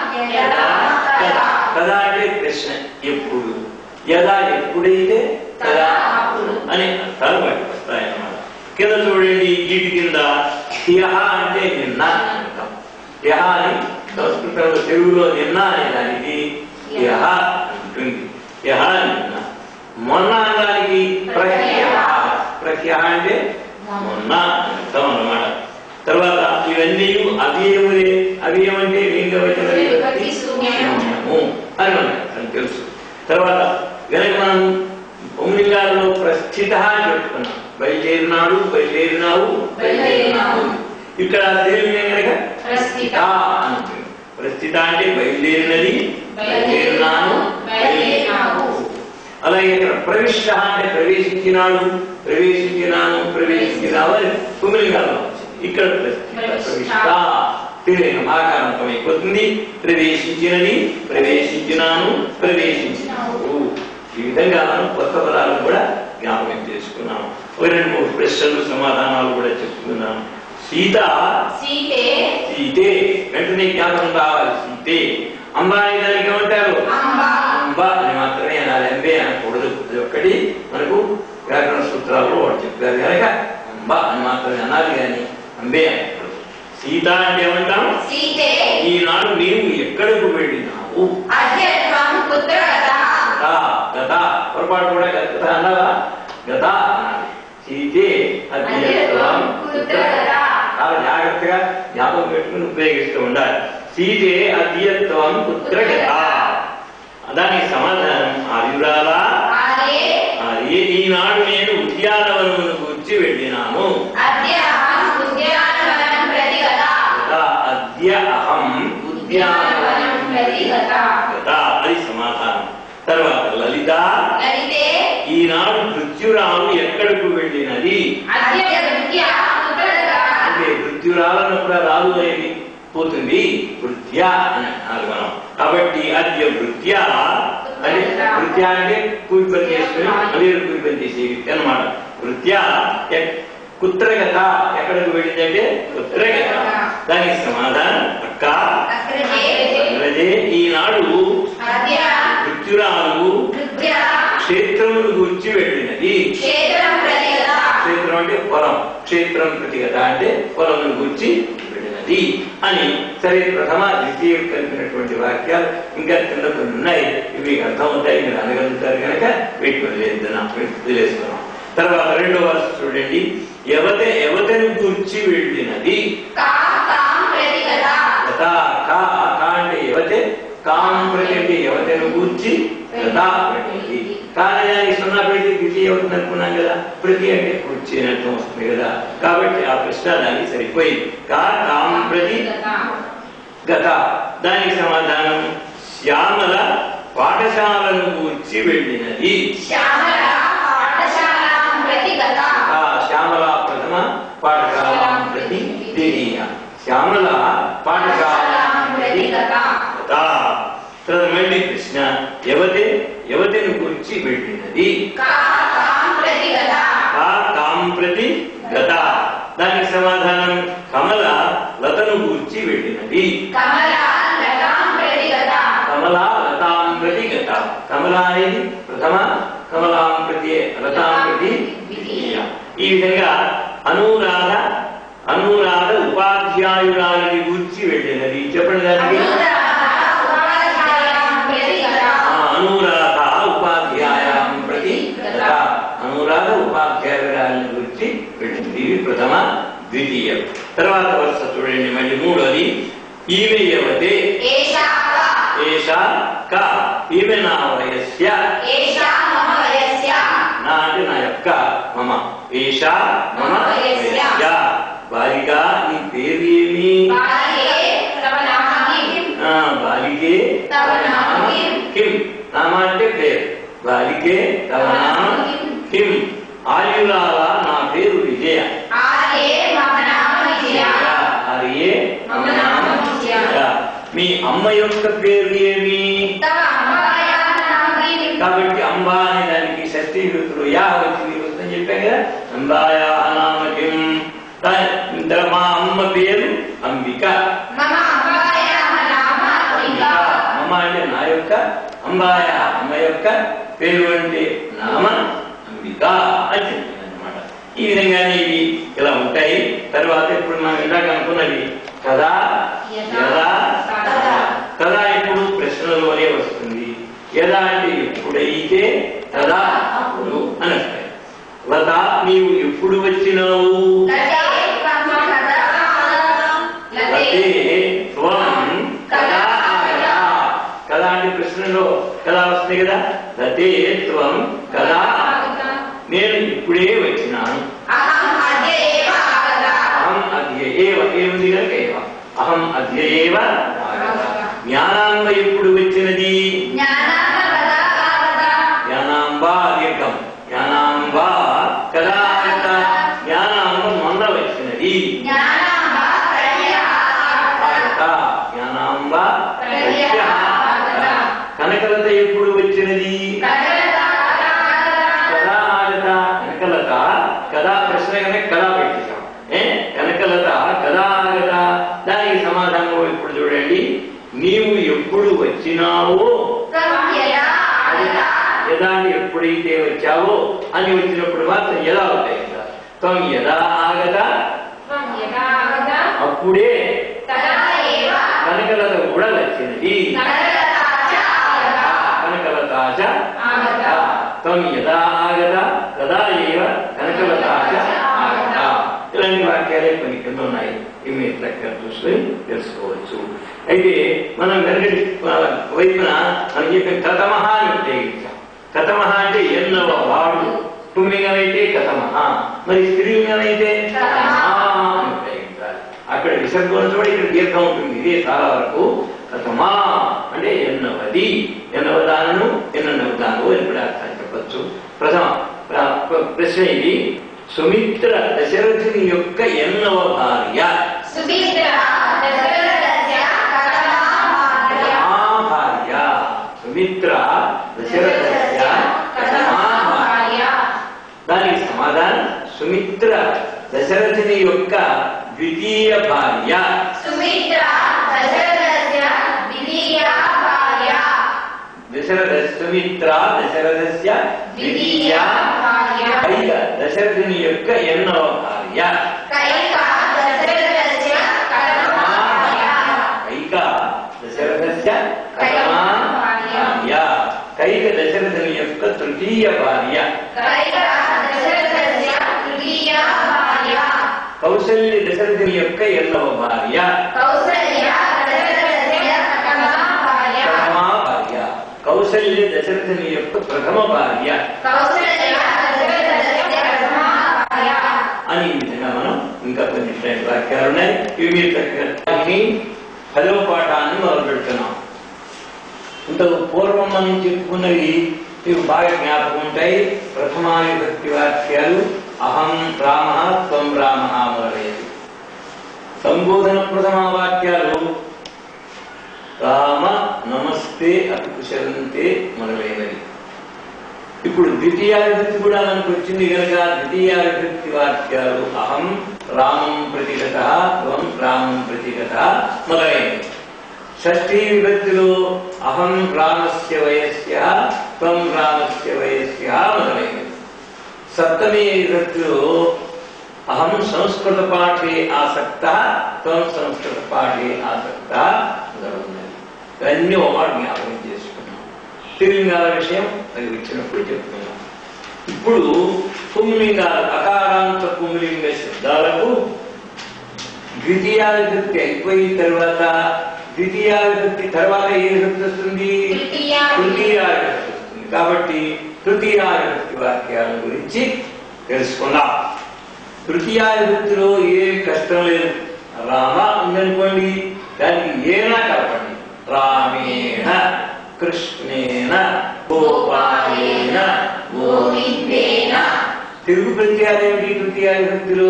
S2: యదా తదా
S1: కదా అంటే ప్రశ్న ఎప్పుడు యదా ఎప్పుడైతే కదా
S2: అప్పుడు.
S1: అని అర్థాలు వాటికి వస్తాయన్నమాట కింద చూడండి వీటి కింద యహ అంటే నిన్న అని అర్థం యహ అని సంస్కృతంలో తెలుగులో నిన్న అనే దానికి యహ ఉంటుంది యహ నిన్న మొన్న అనడానికి ప్రఖ్య ప్రఖ్య అంటే మొన్న అని అర్థం అన్నమాట తర్వాత ఇవన్నీ అవ్యయములే అవ్యయం అంటే లింగవచన విభక్తి
S2: విభక్తి శూన్యము.
S1: శూన్యము అని మనకు అని తెలుసు తర్వాత కనుక మనం పుంలింగాలలో ప్రస్థిత అని చెప్పుకున్నాం బయలుదేరినాడు బయలుదేరినావు
S2: బయలుదేరినావు.
S1: ఇక్కడ స్త్రీలింగం కనుక
S2: ప్రస్థిత.
S1: అని ఉంటుంది. ప్రస్థిత అంటే బయలుదేరినది
S2: బయలుదేరినాను, బయలుదేరినావు.
S1: అలాగే ఇక్కడ ప్రవిష్ట అంటే ప్రవేశించినాడు ప్రవేశించినాను ప్రవేశించినావు అని పుంలింగాలలో వచ్చింది ఇక్కడ ప్రస్థిత
S2: ప్రవిష్ట.
S1: ప్రవిష్ట తెలియని ఆకారంతం అయిపోతుంది ప్రవేశించినది ప్రవేశించినాను ప్రవేశించినావు ఈ విధంగా మనం కొత్త పదాలను కూడా జ్ఞాపకం చేసుకున్నాం ఒక రెండు మూడు ప్రశ్నలు సమాధానాలు కూడా చెప్పుకున్నాం సీత
S2: సీతే
S1: సీతే వెంటనే జ్ఞాపకం కావాలి సీతే అంబ అనే దానికి ఏమంటారు
S2: అంబ.
S1: అంబ అని మాత్రమే అనాలి అంబే అనకూడదు అది ఒక్కటి మనకు వ్యాకరణ సూత్రాల్లో వాడు చెప్పారు కనుక అంబ అని మాత్రమే అనాలి కానీ అంబే అనకూడదు సీత అంటే ఏమంటాం
S2: సీతే
S1: ఈనాడు నీవు ఎక్కడకు వెళ్ళినావు
S2: అద్య త్వం కుత్ర గతః
S1: గత గత పొరపాటు కూడా గత అన్నావా గత అనాలి సీతే అద్యత్వం
S2: కుత్ర గత
S1: చాలా జాగ్రత్తగా జ్ఞాపకం పెట్టుకుని ఉపయోగిస్తూ ఉండాలి సీతే అద్యత్వం కుత్ర గత దానికి సమాధానం ఆదిరాలా
S2: ఆదే
S1: అది ఈనాడు నేను ఉద్యానవనమునకు వచ్చి వెళ్ళినాను
S2: అద్య అహం ఉద్యానవనం ప్రతి గత
S1: గత అద్య అహం
S2: ఉద్యానవనం ప్రతి
S1: ఉద్యానవనం
S2: గత
S1: గత అది సమాధానం తర్వాత లలిత
S2: లలితే
S1: ఈనాడు మృత్యురాము ఎక్కడకు వెళ్ళినది
S2: అద్య నృత్య కుత్ర గత
S1: అంటే మృత్యురాలన్నప్పుడు ఆ రాలు అనేది పోతుంది వృత్య అని అనాలి మనం కాబట్టి అద్య వృత్య అంటే వృత్య అంటే కూలి పని చేసుకుని అదే కూలి పని చేసే వ్యక్తి అనమాట వృత్య ఎక్- కుత్రగత ఎక్కడికి వెళ్ళిందంటే కుత్రగత దానికి సమాధానం అక్క
S2: అగ్రజే
S1: అగ్రజే ఈనాడు
S2: అద్య
S1: మృత్యురాలు
S2: నృత్య
S1: క్షేత్రమును గురించి వెళ్ళినది
S2: క్షేత్రం ప్రతి గత
S1: క్షేత్రం అంటే పొలం క్షేత్రం ప్రతిగత అంటే పొలం గురించి వెళ్ళినది అని సరే ప్రథమ ద్వితీయ కలిపినటువంటి వాక్యాలు ఇంకా కింద కొన్ని ఉన్నాయి ఇవి మీకు అర్థమవుతాయి మీరు అనగలుగుతారు కనుక వీటిని వదిలేద్దాం వదిలేస్తున్నాం తర్వాత రెండో వర్ష చూడండి ఎవత ఎవతని గురించి వెళ్ళినది
S2: కా కాం ప్రతి గత
S1: గత కా కా అంటే ఎవతే కాం ప్రతి అంటే ఎవతను గూర్చి గత వెళ్ళినది కానీ దానికి సున్నా పెడితే ద్వితీయ అవుతుంది అనుకున్నాం కదా ప్రతి అంటే కూర్చి అని అర్థం వస్తుంది కదా కాబట్టి ఆ ప్రశ్న దానికి సరిపోయింది కా కాం ప్రతి
S2: గత
S1: గత దానికి సమాధానం శ్యామల పాఠశాలను కూర్చి వెళ్ళినది
S2: శ్యామల పాఠశాలాం ప్రతి గత
S1: ఆ శ్యామల ప్రథమ పాఠశాల ప్రతి ద్వితీయ శ్యామల పాఠశాల ప్రతి
S2: గత
S1: గత. తర్వాత మళ్ళీ ప్రశ్న యువతే యువతిని కూర్చి వెళ్ళినది
S2: కా కాం ప్రతి గత
S1: ఆ తాం ప్రతి గత దానికి సమాధానం కమల లతను కూర్చి వెళ్ళినది
S2: కమల లతాం ప్రతి గత
S1: కమల లతాం ప్రతి గత కమల అనేది ప్రథమ కమలాం ప్రతి లతాం ప్రతి ద్వితీయ ఈ విధంగా అనురాధ అనురాధ ఉపాధ్యాయురాలని గూర్చి వెళ్ళినది చెప్పండి దానికి
S2: ఉపాధ్యాయాం ప్రతి గత
S1: ఆ, అనురాధ ఉపాధ్యాయం ప్రతి గత అనురాధ ఉపాధ్యాయురాలని గురించి వెళ్ళింది ఇవి ప్రథమ ద్వితీయ తర్వాత వరుస చూడండి మళ్ళీ మూడోది ఈమె యవతే
S2: ఏషా కా
S1: ఏషా క ఈమె నా వయస్య
S2: ఏషా మమ వయస్య
S1: నా అంటే నా యొక్క మమ ఏషా మమ వయస్య బాలిక నీ పేరు ఏమి
S2: బాలే తవ నామ కిం
S1: ఆ, బాలికే
S2: తవ నామ కిం?
S1: కిం నామ అంటే పేరు బాలికే తవ నామ కిం ఆయురాల నా పేరు విజయ
S2: ఆర్యే మమ నామ విజయ
S1: ఆర్యే
S2: మమ నామ విజయ.
S1: మీ అమ్మ యొక్క పేరు ఏమి
S2: తవ అంబాయా నామ కిం
S1: కాబట్టి అంబా అనే దానికి షష్ఠీ విరుతులు యా వచ్చింది వస్తుందని చెప్పాం కదా అంబాయా నామకిం దా- మా అమ్మ పేరు అంబిక
S2: మమ అంబాయా నామ అంబిక
S1: అమ్మ అంటే నా యొక్క అంబాయ అమ్మ యొక్క పేరు అంటే నామ అంబిక అని చెప్పింది అనమాట ఈ విధంగానే ఇవి ఇలా ఉంటాయి తర్వాత ఇప్పుడు మనం ఇందాక అనుకున్నది కదా యదా
S2: కదా.
S1: కదా ఇప్పుడు ప్రశ్నలోనే వస్తుంది యదా అంటే ఎప్పుడైతే తదా అప్పుడు అని వస్తాయి లత నీవు ఎప్పుడు వచ్చినావు
S2: లతే కమ్మ కదా లతే
S1: లతే త్వం కదా ఆగతా. కదా అంటే ప్రశ్నలో కదా వస్తుంది కదా లతే త్వం కదా ఆగతా. నేను ఇప్పుడే వచ్చినాను
S2: అహం అద్య ఏవ ఆగత
S1: అహం అద్య ఏవ ఏముంది కనుక ఏవ అహం అద్య ఏవ ఆగతా. జ్ఞానాంబ ఎప్పుడు వచ్చినది
S2: జ్ఞానాంబ కదా ఆగత
S1: జ్ఞానాంబ దీర్ఘం జ్ఞానాంబ కదా ఆగత. జ్ఞానాంబ మొన్న వచ్చినది
S2: జ్ఞానాంబ ప్రళయ ఆగత
S1: ఆగత. జ్ఞానాంబ
S2: ప్రళయ ఆగత.
S1: కనకలత ఎప్పుడు వచ్చినది
S2: ప్రజలత ఆగత
S1: కదా ఆగత కనకలత కదా ప్రశ్న కనుక కదా పెట్టేశాం ఏ కనకలత కదా ఆగత దానికి సమాధానం ఇప్పుడు చూడండి నీవు ఎప్పుడు వచ్చినావో
S2: త్వం యదా ఆగత
S1: యదా అని ఎప్పుడైతే వచ్చావో అని వచ్చినప్పుడు మాత్రం ఎలా అవుతాయి కదా త్వం యదా ఆగత
S2: త్వం యదా ఆగత
S1: అప్పుడే
S2: తదా ఏవ
S1: కనకలత కూడా వచ్చినది
S2: కనకలతా చ ఆగత
S1: కనకలతాచ
S2: ఆగత
S1: త్వం యదా ఆగత తదా ఏవ కనకలతాచ ఆగత ఇలాంటి వాక్యాలే కొన్ని కింద ఉన్నాయి ఇవి మీరు చక్కగా చూసుకొని తెలుసుకోవచ్చు అయితే మనం వెనకటి వైపున మనం చెప్పిన కథమహ అని ఉపయోగించాం కథమహ అంటే ఎన్నవ వాడు పుంలింగమైతే కథమహ మరి స్త్రీలింగమైతే
S2: కథమః.
S1: అని ఉపయోగించాలి అక్కడ విసర్గం చూడ ఇక్కడ దీర్ఘం ఉంటుంది ఇదే చాలా వరకు కథమా అంటే ఎన్నవది ఎన్నవదానను ఎన్నవదాను అని కూడా అర్థం చెప్పచ్చు ప్రథమ ప్ర- ప్ర- ప్రశ్న ఇది సుమిత్ర దశరథుని యొక్క ఎన్నవ భార్య
S2: సుమిత్ర దశరథస్య కథమా భార్య
S1: కథమా భార్య సుమిత్ర దశరథస్య
S2: కథమా
S1: కథమా భార్య
S2: భార్య
S1: దానికి సమాధానం సుమిత్ర దశరథుని యొక్క ద్వితీయ భార్య
S2: సుమిత్ర దశరథస్య ద్వితీయ భార్య
S1: దశరథ సుమిత్ర దశరథస్య ద్వితీయ
S2: భార్య
S1: పైగ దశరథుని యొక్క ఎన్నవ భార్య
S2: కైక దశరథస్య కథమా భార్య
S1: కైక దశరథస్య కథమా భార్య కైక దశరథుని యొక్క తృతీయ భార్య
S2: కైక దశరథస్య తృతీయ భార్య
S1: కౌశల్య దశరథుని యొక్క ఎన్నవ భార్య
S2: కౌసల్య దశరథస్య కథమా భార్య
S1: ప్రథమా భార్య కౌశల్య దశరథుని యొక్క ప్రథమ భార్య
S2: కౌసల్య దశరథస్య కథమా భార్య
S1: అని ఈ విధంగా మనం ఇంకా కొన్ని ఇట్లాంటి వాక్యాలు ఉన్నాయి ఇవి మీరు చక్కగా దాన్ని పదవ పాఠాన్ని మొదలు పెడుతున్నాం ఇంత పూర్వం మనం చెప్పుకున్నవి మీకు బాగా జ్ఞాపకం ఉంటాయి ప్రథమాని భక్తి వాక్యాలు అహం రామ త్వం రామ మొదలయ్యేది సంబోధన ప్రథమ వాక్యాలు రామ నమస్తే అతి కుశలంతే మొదలైనవి ఇప్పుడు ద్వితీయ విభక్తి కూడా మనకు వచ్చింది కనుక ద్వితీయ విభక్తి వాక్యాలు అహం రామం ప్రతిగత త్వం రామం ప్రతిగత మొదలైనవి షష్ఠీ విభక్తిలో అహం రామస్య వయస్య త్వం రామస్య వయస్య మొదలైనవి సప్తమి విభక్తిలో అహం సంస్కృత పాఠే ఆసక్త త్వం సంస్కృత పాఠే ఆసక్త మొదలైనవి ఇవన్నీ ఒకటి జ్ఞాపకం చేసుకున్నాం తిరులింగాల విషయం అది వచ్చినప్పుడు చెప్తున్నాం ఇప్పుడు పుంలింగాలు అకారాంత పుంలింగ శబ్దాలకు ద్వితీయ విభక్తి అయిపోయిన తర్వాత ద్వితీయ విభక్తి తర్వాత ఏ విభక్తి వస్తుంది
S2: తృతీయ
S1: తృతీయ విభక్తి వస్తుంది కాబట్టి తృతీయ విభక్తి వాక్యాల గురించి తెలుసుకుందాం తృతీయ విభక్తిలో ఏ కష్టం లేదు రామ ఉందనుకోండి దానికి ఏనా కలపండి రామేణ కృష్ణేన గోపాలేన
S2: గోవిందేన
S1: తెలుగు ప్రత్యయాలు ఏమిటి తృతీయ విభక్తిలో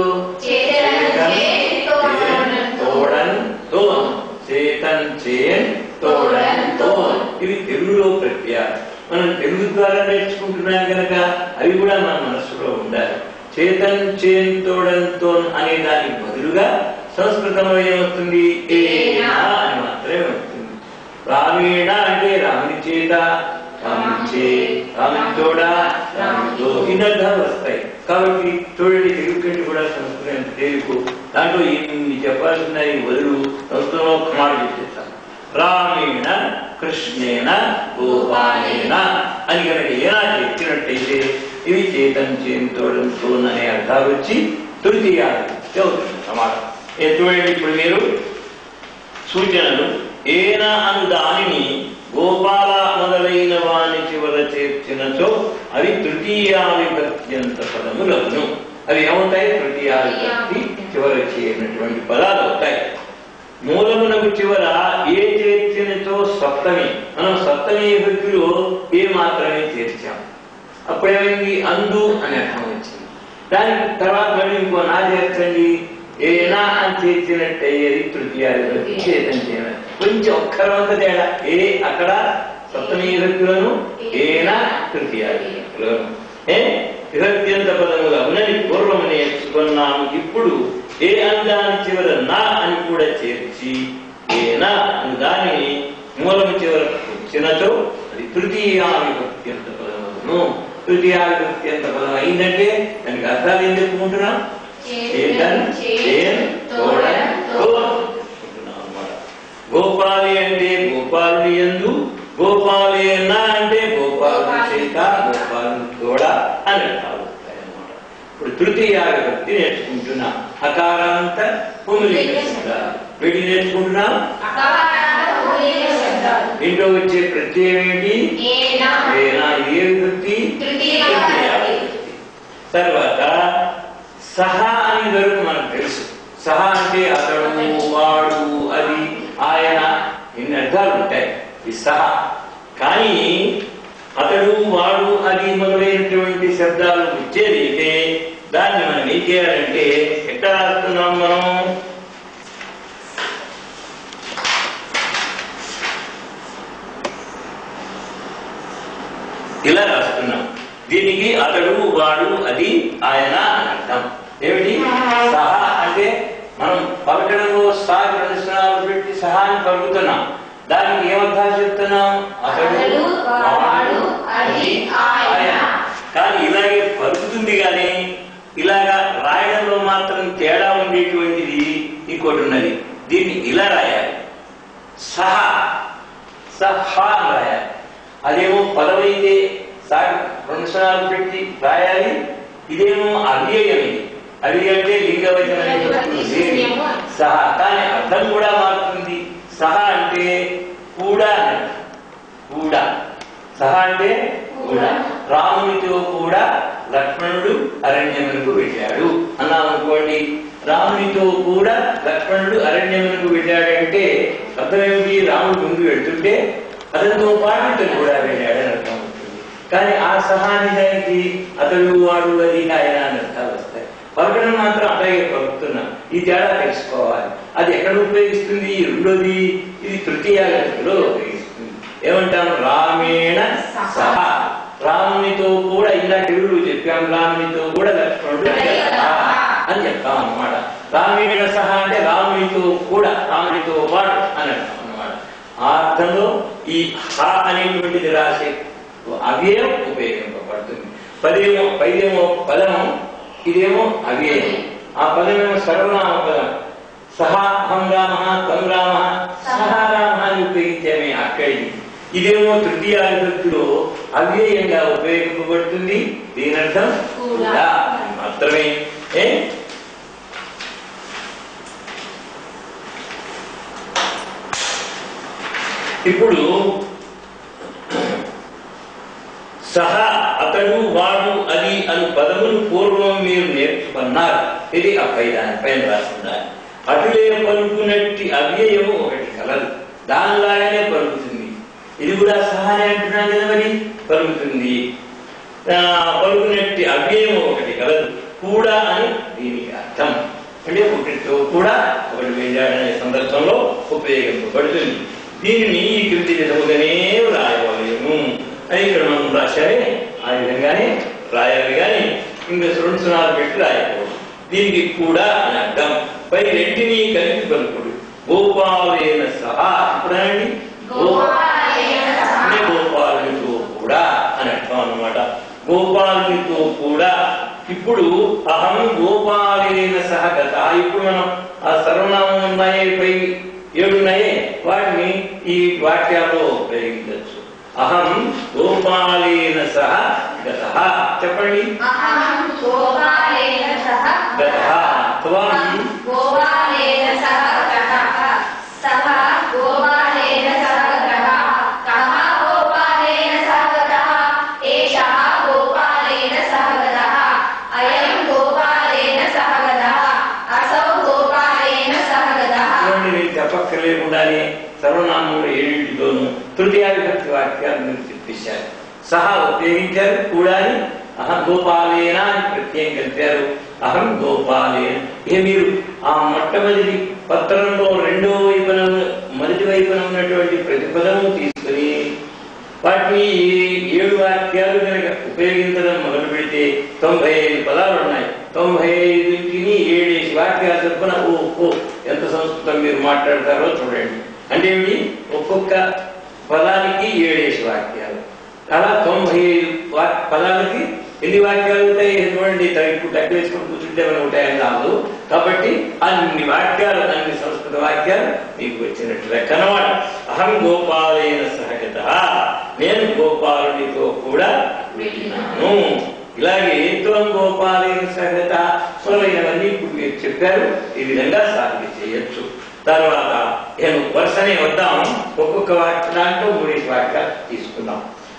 S1: తోడన్ తోన్ చేతన్ చేన్ తోడన్ తోన్ ఇవి తెలుగులో ప్రత్యయాలు మనం తెలుగు ద్వారా నేర్చుకుంటున్నాం కనుక అవి కూడా మన మనసులో ఉండాలి చేతన్ చేన్ తోడన్ తోన్ అనే దానికి బదులుగా సంస్కృతంలో ఏమవుతుంది ఏనా అని మాత్రమే వస్తుంది రామేణ అంటే రాముని చేత రాముని చే రాముని తోడ రామునితో ఇన్నర్థాలు వస్తాయి కాబట్టి చూడండి తెలుగు కంటే కూడా సంస్కృతం ఎంత తేలికు దాంట్లో ఇన్ని చెప్పాల్సిన ఈ వదులు సంస్కృతంలో ఒక మాట చెప్పేస్తాను రామేణ కృష్ణేన గోపాలేన అని కనుక ఏనా చెప్పినట్టయితే ఇవి చేతం చేతోడంతో అనే అర్థాలు వచ్చి తృతీయాలు అవుతుంది సమాధానం ఏ చూడండి ఇప్పుడు మీరు సూచనలు ఏన అను దానిని గోపాల మొదలైన వాని చివర చేర్చినచో అవి తృతీయా విభక్త్యంత పదములను అవి ఏమవుతాయి తృతీయా విభక్తి చివర చేరినటువంటి పదాలు అవుతాయి మూలమునకు చివర ఏ చేర్చినచో సప్తమి మనం సప్తమి విభక్తిలో ఏ మాత్రమే చేర్చాం అప్పుడేమైంది అందు అనే అర్థం వచ్చింది దానికి తర్వాత మళ్ళీ ఇంకో నా చేర్చండి ఏనా అని చేర్చినట్టయ్యేది తృతీయ విభక్తి చేతం చేయాలి కొంచెం ఒక్కరంత తేడా ఏ అక్కడ సప్తమి విభక్తులను ఏనా తృతీయ విభక్తులను ఏ విభక్త్యంత పదములు అవునని పూర్వం నేర్చుకున్నాము ఇప్పుడు ఏ అందాన్ని చివర నా అని కూడా చేర్చి ఏనా అని దానిని మూలము చివర వచ్చినచో అది తృతీయ విభక్త్యంత పదములను తృతీయ విభక్త్యంత పదం అయిందంటే దానికి అర్థాలు ఏం చెప్పుకుంటున్నాం చేతన్ చేన్ తోడన్ తోన్ అనుకుంటున్నాం అన్నమాట. గోపాలి అంటే గోపాలుని ఎందు గోపాలేన అంటే గోపాలుని చేత గోపాలుని తోడ అని అర్థాలు వస్తాయన్నమాట ఇప్పుడు తృతీయ విభక్తి నేర్చుకుంటున్నాం అకారాంత పుంలింగ శబ్దాలు వీటి నేర్చుకుంటున్నాం దీంట్లో వచ్చే ప్రత్యయం ఏంటి ఏనా ఏ విభక్తి
S2: తృతీయ
S1: తృతీయ విభక్తి. తర్వాత సహా అని వరకు మనకు తెలుసు సహా అంటే అతడు వాడు అది ఆయన ఇన్ని అర్థాలు ఉంటాయి ఈ సహా కానీ అతడు వాడు అది మొదలైనటువంటి శబ్దాలు వచ్చేదైతే దాన్ని మనం ఏం చేయాలంటే ఎట్లా రాస్తున్నాం మనం ఇలా రాస్తున్నాం దీనికి అతడు వాడు అది ఆయన అని అర్థం ఏమిటి సహా అంటే మనం పలకడంలో సహా రెండు స్నాలు పెట్టి సహా అని పలుకుతున్నాం దానికి ఏమర్థాలు చెప్తున్నాం
S2: అతడు, వాడు, అది, ఆయన.
S1: కానీ ఇలాగే పలుకుతుంది కానీ ఇలాగా రాయడంలో మాత్రం తేడా ఉండేటువంటిది ఇంకోటి ఉన్నది దీన్ని ఇలా రాయాలి సహా సహా అని రాయాలి అదేమో పదవైతే సాగి రెండు క్షణాలు పెట్టి రాయాలి ఇదేమో అవ్యయం ఇది అవి అంటే లింగవచనం సహా కానీ అర్థం కూడా మారుతుంది సహా అంటే కూడా అని అర్థం. కూడా సహా అంటే కూడా రామునితో కూడా లక్ష్మణుడు అరణ్యమునకు వెళ్ళాడు అన్నాం అనుకోండి రామునితో కూడా లక్ష్మణుడు అరణ్యమునకు వెళ్ళాడంటే అర్థం ఏమిటి రాముడు ముందు వెళ్తుంటే అతనితో పాటు ఇతను కూడా వెళ్ళాడని అర్థం అవుతుంది కానీ ఆ సహానిజానికి అతడు వాడు అది ఆయన అని అర్థాలు వస్తాయి పలకడం మాత్రం అలాగే పలుకుతున్నాం ఈ తేడా తెలుసుకోవాలి అది ఎక్కడ ఉపయోగిస్తుంది ఈ రెండోది ఇది తృతీయ గతిలో ఉపయోగిస్తుంది ఏమంటాం రామేణ సహా రామునితో కూడా ఇలా తెలుగులు చెప్పాం రామునితో కూడా లక్ష్మణుడు సహా అని చెప్తాం అన్నమాట రామేణ సహా అంటే రామునితో కూడా రామునితో పాటు అని అర్థం అన్నమాట ఆ అర్థంలో ఈ హ అనేటువంటిది రాసే అవ్యయం ఉపయోగింపబడుతుంది పదేమో పైదేమో పదము ఇదేమో అవ్యయం ఆ పదమేమో సర్వనామ పదం సహా హం రామ తం రామ సహా రామ అని ఉపయోగించామే అక్కడికి ఇదేమో తృతీయ విభక్తిలో అవ్యయంగా ఉపయోగింపబడుతుంది దీని అర్థం
S2: కూడా.
S1: కూడా అని మాత్రమే ఏ ఇప్పుడు సహా అతడు వాడు అది అను పదములు పూర్వం మీరు నేర్చుకున్నారు ఇది ఆ పైన పైన రాసిందాన్ని అటులే పలుకునట్టి అవ్యయము ఒకటి కలదు దానిలాగానే పలుకుతుంది ఇది కూడా సహానే అంటున్నాను కదా మరి పలుకుతుంది ఆ, పలుకునట్టి అవ్యయము ఒకటి కలదు కూడా అని దీనికి అర్థం అంటే ఒకటితో కూడా ఒకటి వెళ్ళాడనే సందర్భంలో ఉపయోగింపబడుతుంది దీనిని ఈ క్రింది విధముగానే రాయవలేము అని ఇక్కడ మనం రాశారే ఆ విధంగానే రాయాలి కానీ ఇంకా రెండు సున్నాలు పెట్టి రాయకూడదు దీనికి కూడా అని అర్థం పై రెంటిని కలిపి పలుకుడు గోపాలేన సహా ఇప్పుడండి
S2: గోపాలేన సహా.
S1: అంటే గోపాలునితో కూడా అని అర్థం అన్నమాట గోపాలునితో కూడా ఇప్పుడు అహం గోపాలేన సహగత ఇప్పుడు మనం ఆ సర్వనామం ఉన్నాయే పై ఏడున్నాయే వాటిని ఈ వాక్యాల్లో ఉపయోగించవచ్చు అహం గోపాలేన సహ గత చెప్పండి
S2: అహం గోపాలేన సహ
S1: గత త్వం
S2: గోపాలేన సహ గతః సహ గోపాలేన సహ గతః కః గోపాలేన సహ గతః ఏషః గోపాలేన సహ గతః అయం గోపాలేన సహ గతః అసౌ గోపాలేన సహ గతః
S1: చూడండి నేను చెప్పక్కర్లేకుండానే సర్వనామంలో ఏడింటితోనూ తృతీయ విభక్తి వాక్యాలను మీరు చెప్పేశారు సహా ఉపయోగించారు కూడా అని అహం గోపాలేన అని ప్రత్యయం కలిపారు అహం గోపాలేన ఇక మీరు ఆ మొట్టమొదటి పత్రంలో రెండో వైపున మొదటి వైపున ఉన్నటువంటి ప్రతిపదము తీసుకుని వాటిని ఈ ఏడు వాక్యాలు కనుక ఉపయోగించడం మొదలు పెడితే తొంభై ఐదు పదాలు ఉన్నాయి తొంభై ఐదుకి ఏడేసి వాక్యాలు చొప్పున ఓ ఓ ఎంత సంస్కృతం మీరు మాట్లాడతారో చూడండి అంటే ఏమిటి ఒక్కొక్క పదానికి ఏడేసి వాక్యాలు అలా తొంభై ఐదు వా- పదాలకి ఎన్ని వాక్యాలు ఉంటాయి చూడండి త- ఇప్పుడు లెక్క వేసుకొని కూర్చుంటే మనం ఉంటాయని కాదు కాబట్టి అన్ని వాక్యాలు అన్ని సంస్కృత వాక్యాలు మీకు వచ్చినట్టు లెక్క అన్నమాట అహం గోపాలైన సహగత నేను గోపాలునితో కూడా వెళ్ళినాను ఇలాగే త్వం గోపాలైన సహగత మొదలైనవన్నీ ఇప్పుడు మీరు చెప్పారు ఈ విధంగా సాధన చేయొచ్చు తర్వాత నేను వరుసనే వద్దాం ఒక్కొక్క వాక్య దాంట్లో మూడేసి వాక్యాలు తీసుకుందాం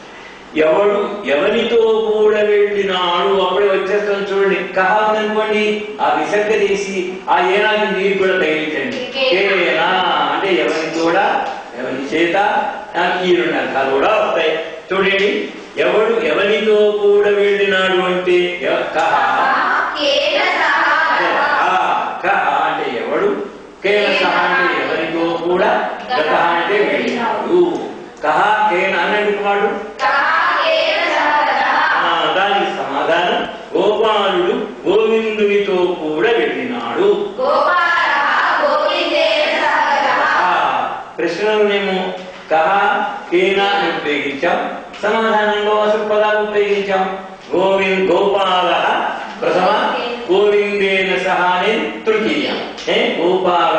S1: ఎవడు ఎవరితో కూడా వెళ్ళినాడు అప్పుడే వచ్చేస్తాం చూడండి కహా ఉందనుకోండి ఆ విసర్గ తీసి ఆ ఏనాది నీరు కూడా తగిలించండి కేనా అంటే ఎవరి కూడా ఎవరి చేత నాకు ఈ రెండు అర్థాలు కూడా వస్తాయి చూడండి ఎవడు ఎవరితో కూడా వెళ్ళినాడు అంటే ఎవ- కహ
S2: కేన సహ
S1: అంటే
S2: గతః
S1: కహ, కహ అంటే ఎవడు కేన సహ అంటే ఎవరితో కూడా గత అంటే వెళ్ళినాడు కహ కేన అన్నట్టు వాడు
S2: కః కేన సహ గతః
S1: ఆ, దానికి సమాధానం గోపాలుడు గోవిందునితో కూడా వెళ్ళినాడు
S2: గోపాలః గోవిందేన సహ గతః
S1: ఆ, ప్రశ్నలనేమో కహ కేన అని ఉపయోగించాం సమాధానంలో అసలు పదాలు ఉపయోగించాం గోవింద్ గోపాల ప్రథమ గోవిందేన సహానే తృతీయ ఏ గోపాల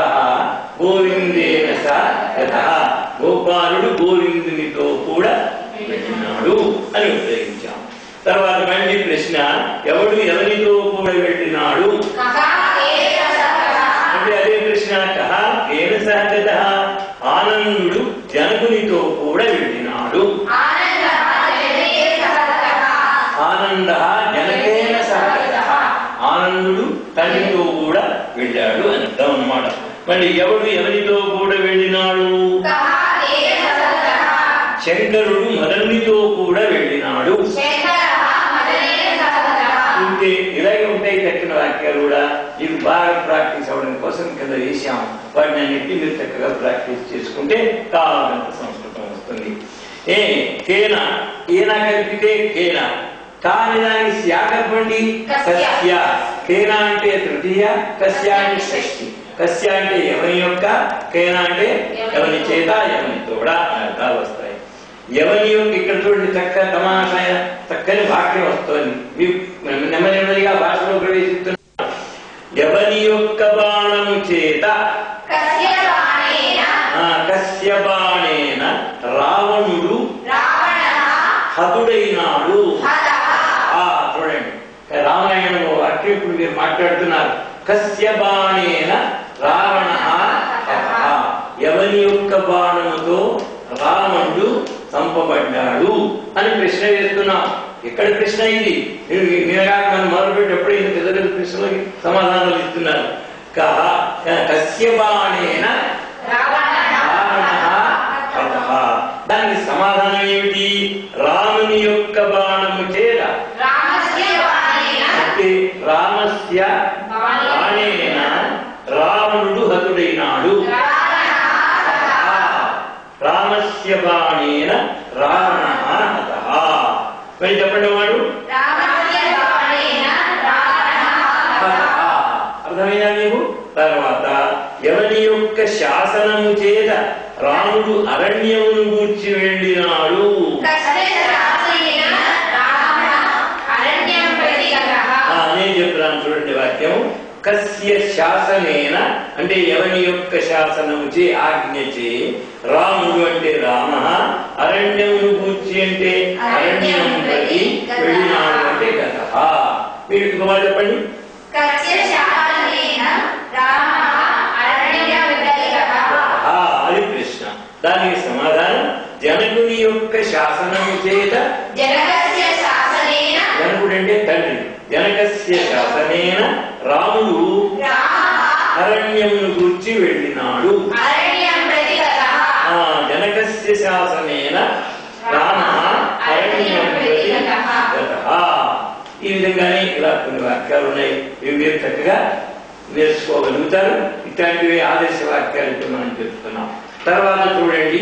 S1: గోవిందేన సహ గతః. గోపాలుడు గోవిందునితో కూడా వెళ్ళినాడు అని ఉపయోగించాం తర్వాత మళ్ళీ ప్రశ్న ఎవడు ఎవరితో కూడా వెళ్ళినాడు
S2: కః కేన సహ గతః
S1: అంటే అదే ప్రశ్న కహ కేన సహగత ఆనందుడు జనకునితో కూడా వెళ్ళినాడు
S2: ఆనందః జనకేన సహ గతః
S1: ఆనంద జనకేన సహగత ఆనందుడు తండ్రితో కూడా వెళ్ళాడు అని అర్థం అన్నమాట మళ్ళీ ఎవడు ఎవరితో కూడా వెళ్ళినాడు
S2: కః కేన సహ గతః
S1: శంకరుడు మదనునితో కూడా వెళ్ళినాడు
S2: శంకరః మదనేన సహగతః
S1: ఇంకే ఇలాగే ఉంటాయి కట్టిన వాక్యాలు కూడా ఇది బాగా ప్రాక్టీస్ అవ్వడం కోసం కింద వేసాం వాటిని అన్నింటి మీరు చక్కగా ప్రాక్టీస్ చేసుకుంటే కావాలంత సంస్కృతం వస్తుంది ఏ కేన ఏన కలిపితే కేన కాని దాని శాకపండి
S2: కస్య.
S1: కస్య కేన అంటే తృతీయ కస్య అంటే షష్ఠి కస్య అంటే ఎవరి యొక్క కేన అంటే ఎవరి చేత ఎవరి తోడ అనే అర్థాలు వస్తాయి ఎవరి యొక్క ఇక్కడ చూడండి చక్క తమాషా చక్కని వాక్యం వస్తుంది మీరు నెమ్మది నెమ్మదిగా భాషలో ప్రవేశిస్తున్నారు ఎవరి యొక్క బాణము చేత
S2: కస్య బాణేన
S1: ఆ, కస్య బాణేన రావణుడు
S2: రావణః
S1: హతుడైనాడు
S2: హతః
S1: ఆ చూడండి రామాయణం వాక్యం ఇప్పుడు మీరు మాట్లాడుతున్నారు కస్య బాణేన రావణ ఎవరి యొక్క బాణముతో రావణుడు చంపబడ్డాడు అని ప్రశ్న వేస్తున్నాం ఎక్కడ ప్రశ్న ఇది మీరు మీరుగా మనం మొదలుపెట్టేటప్పుడు ఇంత పెద్ద పెద్ద ప్రశ్నలకి సమాధానాలు ఇస్తున్నారు క- కస్య బాణేన
S2: రావణః
S1: రావణః హతః. దానికి సమాధానం ఏమిటి రాముని యొక్క బాణము చేత
S2: రామస్య బాణేన
S1: అంటే రామస్య బాణేన రావణుడు హతుడైనాడు
S2: రావణః హతః
S1: రామస్య బాణేన రావణ హతః మరి చెప్పండి వాడు
S2: రామస్య బాణేన రావణః హతః
S1: అర్థమైనా మీకు తర్వాత ఎవరి యొక్క శాసనము చేత రాముడు అరణ్యమును గూర్చి వెళ్ళినాడు
S2: కస్య శాసనేన రావణః అరణ్యం ప్రతి గతః
S1: ఆ, నేను చెప్తున్నాను చూడండి వాక్యం కస్య శాసనేన అంటే ఎవరి యొక్క శాసనము చే ఆజ్ఞచే రాముడు అంటే రామ అరణ్యమును గూర్చి అంటే అరణ్యం ప్రతి వెళ్ళినాడు అంటే గత మీరు ఇంకొక మాట చెప్పండి
S2: కస్య శాసనేన రామః అరణ్యం ప్రతి గతః
S1: ఆ, అది ప్రశ్న దానికి సమాధానం జనకుని యొక్క శాసనము చేత
S2: జనకస్య శాసనేన
S1: జనకుడు అంటే తండ్రి జనకస్య శాసనేన రాముడు
S2: రామః
S1: అరణ్యమును గూర్చి వెళ్ళినాడు
S2: అరణ్యం ప్రతి గతః
S1: ఆ జనకస్య శాసనేన రామ అరణ్యం ప్రతి గతః. ఈ విధంగానే ఇలా కొన్ని వాక్యాలు ఉన్నాయి ఇవి మీరు చక్కగా నేర్చుకోగలుగుతారు ఇట్లాంటివి ఆదర్శ వాక్యాలు ఇప్పుడు మనం చెప్తున్నాం తర్వాత చూడండి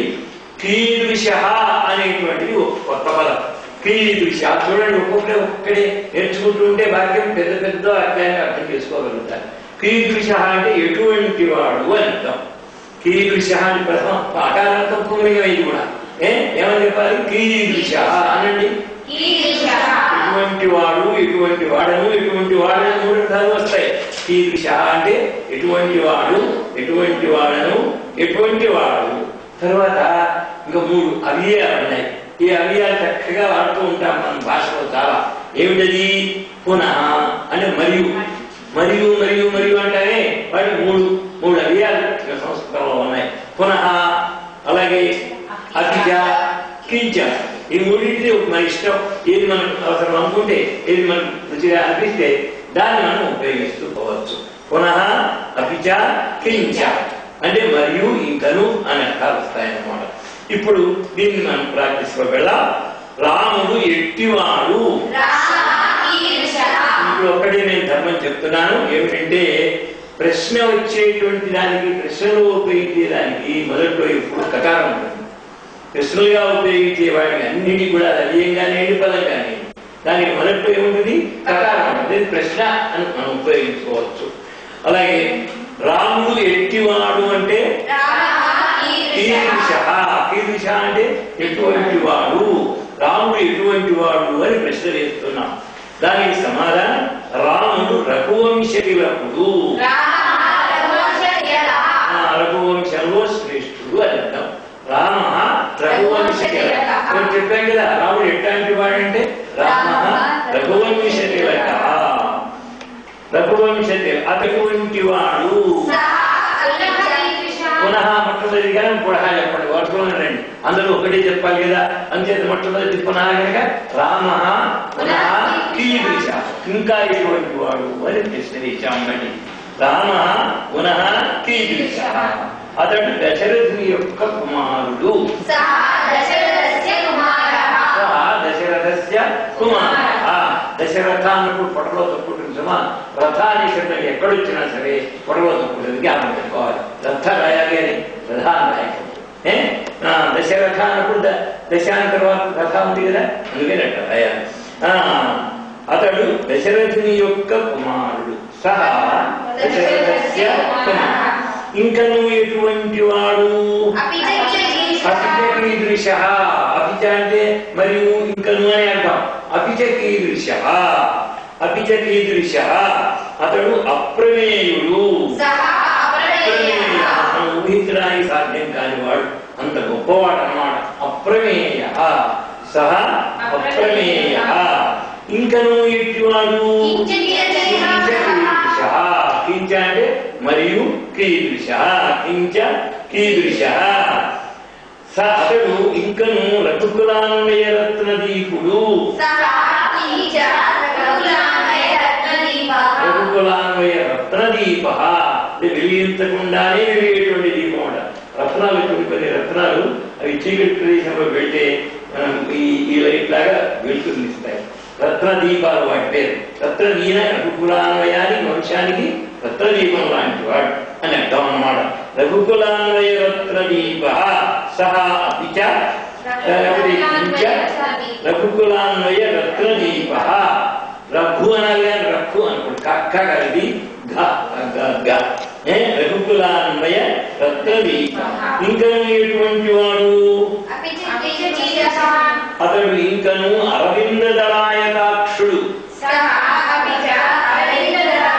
S1: కీదృశ అనేటువంటిది ఒక కొత్త పదం కీదృశ చూడండి ఒక్కొక్కడే ఒక్కడే నేర్చుకుంటూ ఉంటే వాక్యం పెద్ద పెద్ద వాక్యాన్ని అర్థం చేసుకోగలుగుతారు కీదృశ అంటే ఎటువంటి వాడు అని అర్థం కీదృశ అని ప్రథమ అకారంతో పూర్ణంగా ఇది కూడా ఏ ఏమని చెప్పాలి కీదృశ అనండి
S2: కీదృశః
S1: ఎటువంటి వాడు ఎటువంటి వాడను ఎటువంటి వాడను మూడు అర్థాలు వస్తాయి కీదృశ అంటే ఎటువంటి వాడు ఎటువంటి వాడను ఎటువంటి వాడు తర్వాత ఇంకా మూడు అవ్యయాలు ఉన్నాయి ఈ అవ్యయాలు చక్కగా వాడుతూ ఉంటాం మన భాషలో చాలా ఏమిటది పునః అంటే మరియు మరియు మరియు మరియు అంటానే వాటి మూడు మూడు అవ్యయాలు సంస్కృతంలో ఉన్నాయి పునః అలాగే అభిజ కించ ఈ మూడింటిది మన ఇష్టం ఏది మనకు అవసరం అనుకుంటే ఏది మనకు రుచిగా అనిపిస్తే దాన్ని మనం ఉపయోగిస్తూ పోవచ్చు పునః అభిచ కించ అంటే మరియు ఇంకను అని అర్థాలు వస్తాయన్నమాట ఇప్పుడు దీన్ని మనం ప్రాక్టీస్ లో వెళ్దాం రాముడు ఎట్టివాడు
S2: రామః కీదృశః
S1: ఇప్పుడు ఒక్కటే నేను ధర్మం చెప్తున్నాను ఏమిటంటే ప్రశ్న వచ్చేటువంటి దానికి ప్రశ్నలో ఉపయోగించే దానికి మొదట్లో ఎప్పుడు కటారం ఉంటుంది ప్రశ్నలుగా ఉపయోగించే వాటికి అన్నిటి కూడా రవ్యంగానే పదం కానీ దానికి మొదట్లో ఏముంటుంది కటారం ఉంటుంది ఇది ప్రశ్న అని మనం ఉపయోగించుకోవచ్చు అలాగే రాముడు ఎట్టివాడు అంటే
S2: రామః
S1: కీదృశ
S2: కీదృశః
S1: కీదృశ అంటే ఎటువంటి వాడు రాముడు ఎటువంటి వాడు అని ప్రశ్న వేస్తున్నాం దానికి సమాధానం రాముడు రఘువంశకులకుడు
S2: రామః రఘువంశతిలకః
S1: ఆ రఘువంశంలో శ్రేష్ఠుడు అని అర్థం రామ రఘువంశతిలక నేను చెప్పాను కదా రాముడు ఎట్లాంటి వాడంటే రామ రఘువంశతిలక రఘువంశతిల అటువంటి వాడు
S2: సహ కీదృశః
S1: పునః మొట్టమొదటిగా పునః చెప్పండి వరుసలో రండి అందరూ ఒకటే చెప్పాలి కదా అంచేత మొట్టమొదటి పునః కనుక రామ పునః కీదృశ ఇంకా ఎటువంటి వాడు అని ప్రశ్న ఇచ్చామండి రామ పునః కీదృశ అతడు దశరథుని యొక్క కుమారుడు
S2: సహ దశరథస్య
S1: దశరథ అన్నప్పుడు పొట్టలో తప్పుతుంది సుమా రథాన్ని శబ్దం ఎక్కడొచ్చినా సరే పొట్టలో తప్పుతుంది జ్ఞాపకం పెట్టుకోవాలి రథ రాయాలి అని రథాన్ని రాయకూడదు ఏ? ఆ, దశరథ అన్నప్పుడు ద- దశాని తర్వాత రథ ఉంది కదా అందుకని అట్లా రాయాలి ఆ, అతడు దశరథుని యొక్క కుమారుడు సహా దశరథస్య కుమారుడు ఇంకను ఎటువంటి వాడు అపిచకీదృశ అపిచ అంటే మరియు ఇంకను అని అంటాం అపిచకీదృశ అపిచకీదృశ అతడు అప్రమేయుడు అప్రమేయ మనం ఊహించడానికి సాధ్యం కాని వాడు అంత గొప్పవాడు అన్నమాట అప్రమేయ సహ అప్రమేయ ఇంకను ఎట్టివాడు కించ కీదృశ కించ అంటే మరియు కీదృశ కించ కీదృశ స అతడు ఇంకను రఘుకులాన్వయ రత్నదీపుడు రఘుకులాన్వయ రత్నదీప అంటే వెలిగించకుండానే వెలిగేటువంటి దీపం అట రత్నాలు కొన్ని కొన్ని రత్నాలు అవి చీకటి ప్రదేశంలో పెడితే మనం ఈ ఈ లైట్ లాగా వెలుతురుని ఇస్తాయి రత్న దీపాలు వాటి పేరు రత్న దీన రఘుకులాన్వయానికి వంశానికి రత్న దీపం లాంటి వాడు అని అర్థం అన్నమాట రఘుకులాన్వయ రత్న దీప సహా అపిచ రఘుకులాన్వయ రత్న దీప రఘు అనాలి కానీ రఘు అనుకోండి కక్క కలిపి ఘ గ, గ. ఏ? రఘుకులాన్వయ రత్న దీప ఇంకా ఎటువంటి వాడు అతడు ఇంకను అరవింద దళాయతాక్షుడు సహా అపిచ అరవింద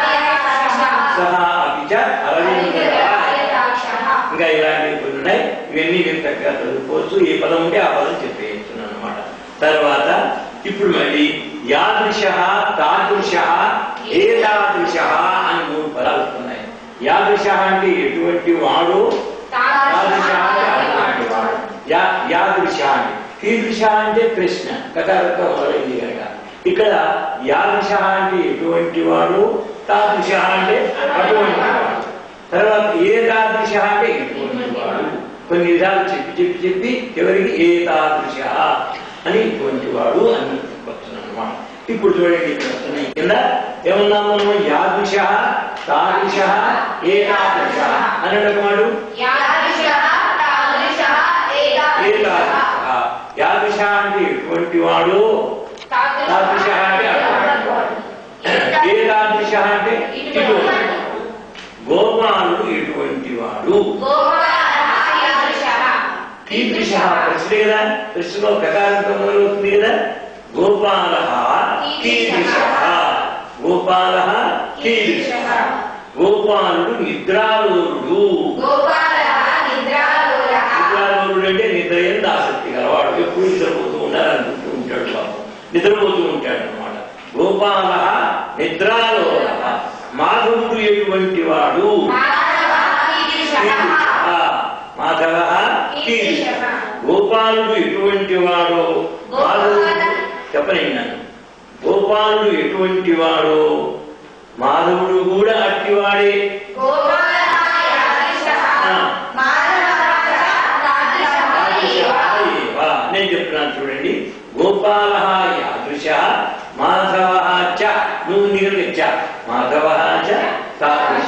S1: ఇంకా ఇలాంటివి కొన్ని ఉన్నాయి ఇవన్నీ మీరు చక్కగా చదువుకోవచ్చు ఏ పదం ఉంటే ఆ పదం చెప్పేయచ్చు అనమాట తర్వాత ఇప్పుడు మళ్ళీ యాదృశ తాదృశ ఏతాదృశ అని మూడు పదాలు వస్తున్నాయి యాదృశ అంటే ఎటువంటి వాడు తాదృశ అంటే అటువంటి వాడు యా యాదృశ అంటే కీదృశ అంటే ప్రశ్న కథారతో మొదలైంది కనుక ఇక్కడ యాదృశ అంటే ఎటువంటి వాడు తాదృశ అంటే అటువంటి వాడు తర్వాత ఏ తాదృశ అంటే ఇటువంటి వాడు కొన్ని విధాలు చెప్పి చెప్పి చెప్పి ఎవరికి ఏ తాదృశ అని ఇటువంటి వాడు అని చెప్పవచ్చు అనమాట ఇప్పుడు చూడండి ఇక్కడ వస్తున్నాయి కింద ఏమన్నాము మనం యాదృశ తాదృశ ఏ తాదృశ అనడం వాడు ఏ తాదృశ యాదృశ అంటే ఎటువంటి వాడు తాదృశ అంటే అటువంటి వాడు ఏ తాదృశ అంటే ఇటువంటి వాడు గోపాలుడు ఎటువంటి వాడు కీదృశ ప్రశ్న కదా ప్రశ్నలో కథాంతం మొదలవుతుంది కదా గోపాల కీదృశ గోపాల కీదృశ గోపాలుడు నిద్రాలోరుడు నిద్రాలోరుడు అంటే నిద్ర ఎంత ఆసక్తి గలవాడు ఎప్పుడు నిద్రపోతూ ఉండాలనుకుంటూ ఉంటాడు బాబు నిద్రపోతూ ఉంటాడు అనమాట గోపాల నిద్రాలోర మాధవుడు ఎటువంటి వాడు మాధవ కీదృశ గోపాలుడు ఎటువంటి వాడో మాధవుడు చెప్పలేను నన్ను గోపాలుడు ఎటువంటి వాడో మాధవుడు కూడా అట్టివాడే ఏవా. నేను చెప్తున్నాను చూడండి గోపాల యాదృశ మాధవ చ నువ్వు నిర్మించ మాధవ చ తాదృశ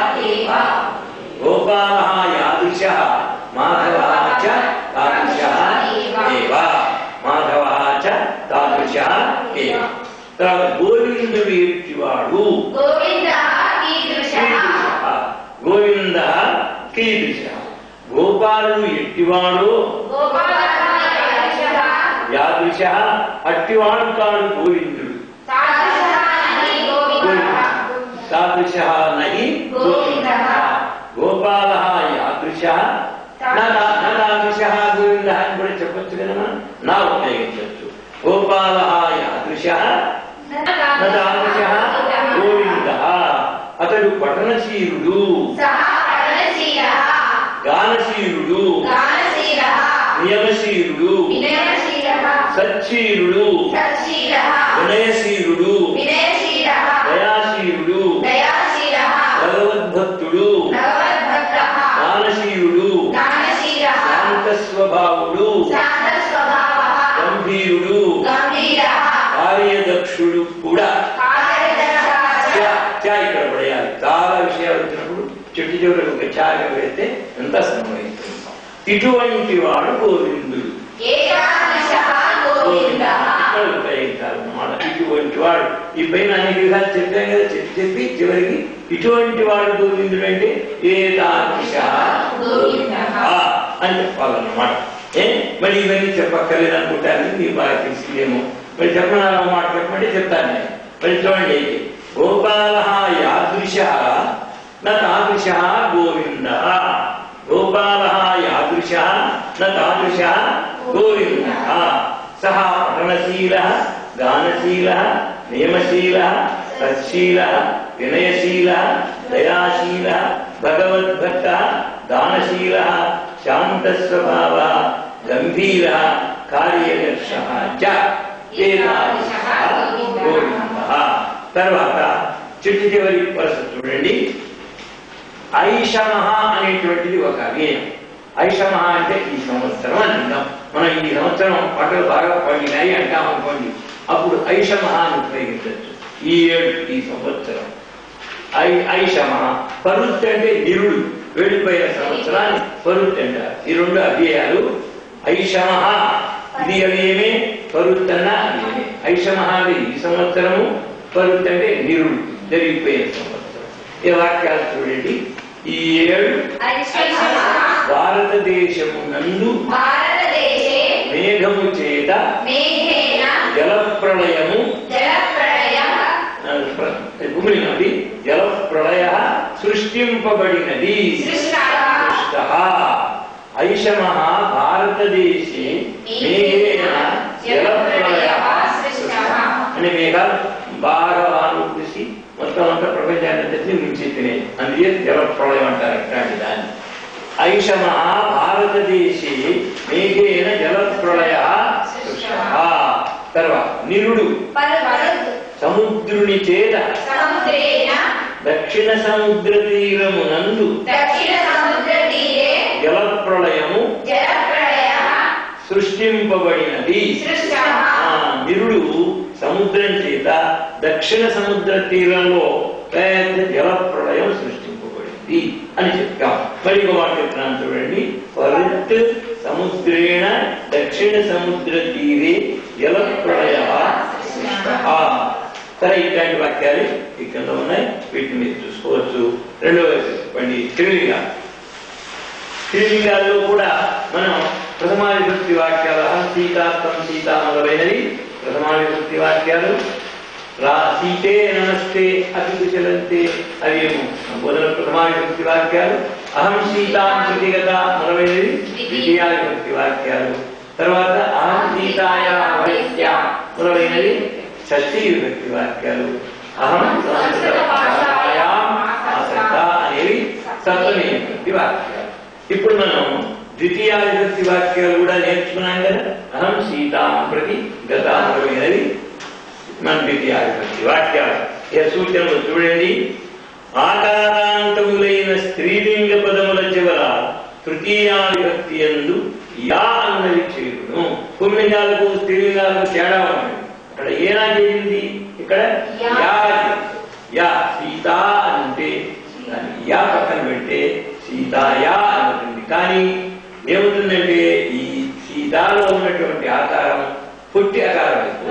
S1: గోపాల యాదృశ మాధవ చ తాదృశ ఏవ మాధవ చ తాదృశ ఏవ తర్వాత గోవిందుడు ఏడ్చివాడు గోవింద కీదృశ గోపాలుడు ఎట్టివాడు యాదృశ అట్టివాడు కాడు గోవిందుడు తాదృశ నహి గోవింద గోపాల యాదృశ నాదృశ గోవింద అని కూడా చెప్పొచ్చు కదా మనం నా ఉపయోగించవచ్చు గోపాల యాదృశ నదాదృశ గోవింద అతడు పఠనశీలుడు గానశీలుడు నియమశీలుడు సచ్చీలుడు వినయశీలుడు దయాశీలుడు భగవద్భక్తుడు దానశీలుడు శాంత స్వభావుడు గంభీరుడు కార్యదక్షుడు కూడా
S2: ఆదర్శ
S1: చా చా ఇక్కడ పడేయాలి చాలా విషయాలు వచ్చినప్పుడు చెట్టు చివరికి ఒక చాగా వేస్తే ఎంత సమయవుతుంది ఇటువంటి వాడు గోవిందుడు
S2: ఏకాదశః గోవిందః
S1: ఇక్కడ ఉపయోగించాలి అన్నమాట ఇటువంటి వాడు ఈ పైన అనేక విధాలు చెప్పాం కదా చెప్పి చెప్పి చివరికి ఇటువంటి వాడు గోవిందుడు అంటే ఏ తాదృశ
S2: గోవిందః.
S1: అని చెప్పాలన్నమాట ఏ మరి ఇవన్నీ చెప్పక్కర్లేదు అనుకుంటాను మీ బాగా తెలిసిందేమో మరి చెప్పనాల మాట చెప్పమంటే చెప్తాను నేను మరి చూడండి గోపాల యాదృశ నా తాదృశ గోవింద గోపాల యాదృశ నా తాదృశ గోవింద సహ పఠనశీల గానశీల నియమశీల సత్శీల వినయశీల దయాశీల భగవద్భక్త దానశీల శాంతస్వభావ గంభీర కార్యదర్శ చ ఏతాదృశః గోవిందః. తర్వాత చిట్టు చివరి వరుస చూడండి ఐషమహ అనేటువంటిది ఒక అవ్యయం ఐషమహ అంటే ఈ సంవత్సరం అని అంటాం మనం ఈ సంవత్సరం పంటలు బాగా పండినాయి అంటాం అనుకోండి అప్పుడు ఐషమహ అని ఉపయోగించవచ్చు ఈ ఏడు ఈ సంవత్సరం ఐ ఐషమహ పరుత్ అంటే నిరుడు వెళ్ళిపోయిన సంవత్సరాన్ని పరుత్ అంటారు ఈ రెండు అవ్యయాలు ఐషమహ ఇది అవ్యయమే పరుత్ అన్న అవ్యయమే ఐషమహ అంటే ఈ సంవత్సరము పరుత్ అంటే నిరుడు జరిగిపోయిన సంవత్సరం ఈ వాక్యాలు చూడండి ఈ ఏడు
S2: ఐశ్వర్యః
S1: భారతదేశము నందు
S2: భారతదేశే
S1: మేఘము చేత
S2: మేఘేన
S1: జలప్రళయము
S2: జలప్రళయః
S1: భూమి నది జలప్రళయ సృష్టింపబడినది
S2: సృష్టః
S1: సృష్టః ఐషమః భారతదేశే మేఘేన జలప్రళయ
S2: సృష్టః
S1: అని మేఘాలు బాగా వారు కురిసి మొత్తం అంతా ప్రపంచాన్ని తెచ్చి ముంచెత్తినాయి అందుకే జలప్రళయం అంటారు అట్లాంటి దాన్ని ఐషమ భారతదేశే మేఘేన జలప్రళయ సృష్టః తర్వాత నిరుడు
S2: పర్వత్
S1: సముద్రుని చేత
S2: సముద్రేణ
S1: దక్షిణ సముద్ర తీరమునందు
S2: దక్షిణ సముద్ర తీరే
S1: జలప్రళయము
S2: జలప్రళయః
S1: సృష్టింపబడినది
S2: సృష్టః
S1: ఆ నిరుడు సముద్రం చేత దక్షిణ సముద్ర తీరంలో పెద్ద జల ప్రళయం సృష్టింపబడింది అని చెప్తాం మరి ఇంకో మాట చెప్తున్నాను చూడండి పరుత్ సముద్రేణ దక్షిణ సముద్ర తీరే జల ప్రళయ సరే ఇట్లాంటి వాక్యాలు ఇక్కడ ఉన్నాయి వీటిని మీరు చూసుకోవచ్చు రెండవ చెప్పండి తెలుగుగా శ్రీలింగాల్లో కూడా మనం ప్రథమావిభక్తి వాక్యాలు అహం సీతాత్వం సీత మొదలైనవి ప్రథమావిభక్తి వాక్యాలు రా సీతే నమస్తే అతి కుశలంతే అవేమో మొదల ప్రథమావిభక్తి వాక్యాలు అహం సీతాం కృతిగత మొదలైనవి ద్వితీయావిభక్తి వాక్యాలు తర్వాత అహం సీతాయా వైద్య మొదలైనవి షష్ఠీ విభక్తి వాక్యాలు అహం సంస్కృత భాషాయాం ఆసక్త అనేవి సప్తమి విభక్తి వాక్యాలు ఇప్పుడు మనం ద్వితీయ విభక్తి వాక్యాలు కూడా నేర్చుకున్నాం కదా అహం సీతాం ప్రతి గతామైనవి మన ద్వితీయ విభక్తి వాక్యాలు ఏ సూచనలు చూడండి ఆకారాంతములైన స్త్రీలింగ పదముల చివర తృతీయ విభక్తి ఎందు యా అన్నది చేరును పుల్లింగాలకు స్త్రీలింగాలకు తేడా ఉన్నది అక్కడ ఏనా చేరింది ఇక్కడ
S2: యా.
S1: యా యా సీత అంటే దాన్ని యా పక్కన పెడితే సీతాయా అనుతుంది కానీ ఏమవుతుందంటే ఈ సీతాలో ఉన్నటువంటి ఆకారం పుట్టి ఆకారం అయిపోతుంది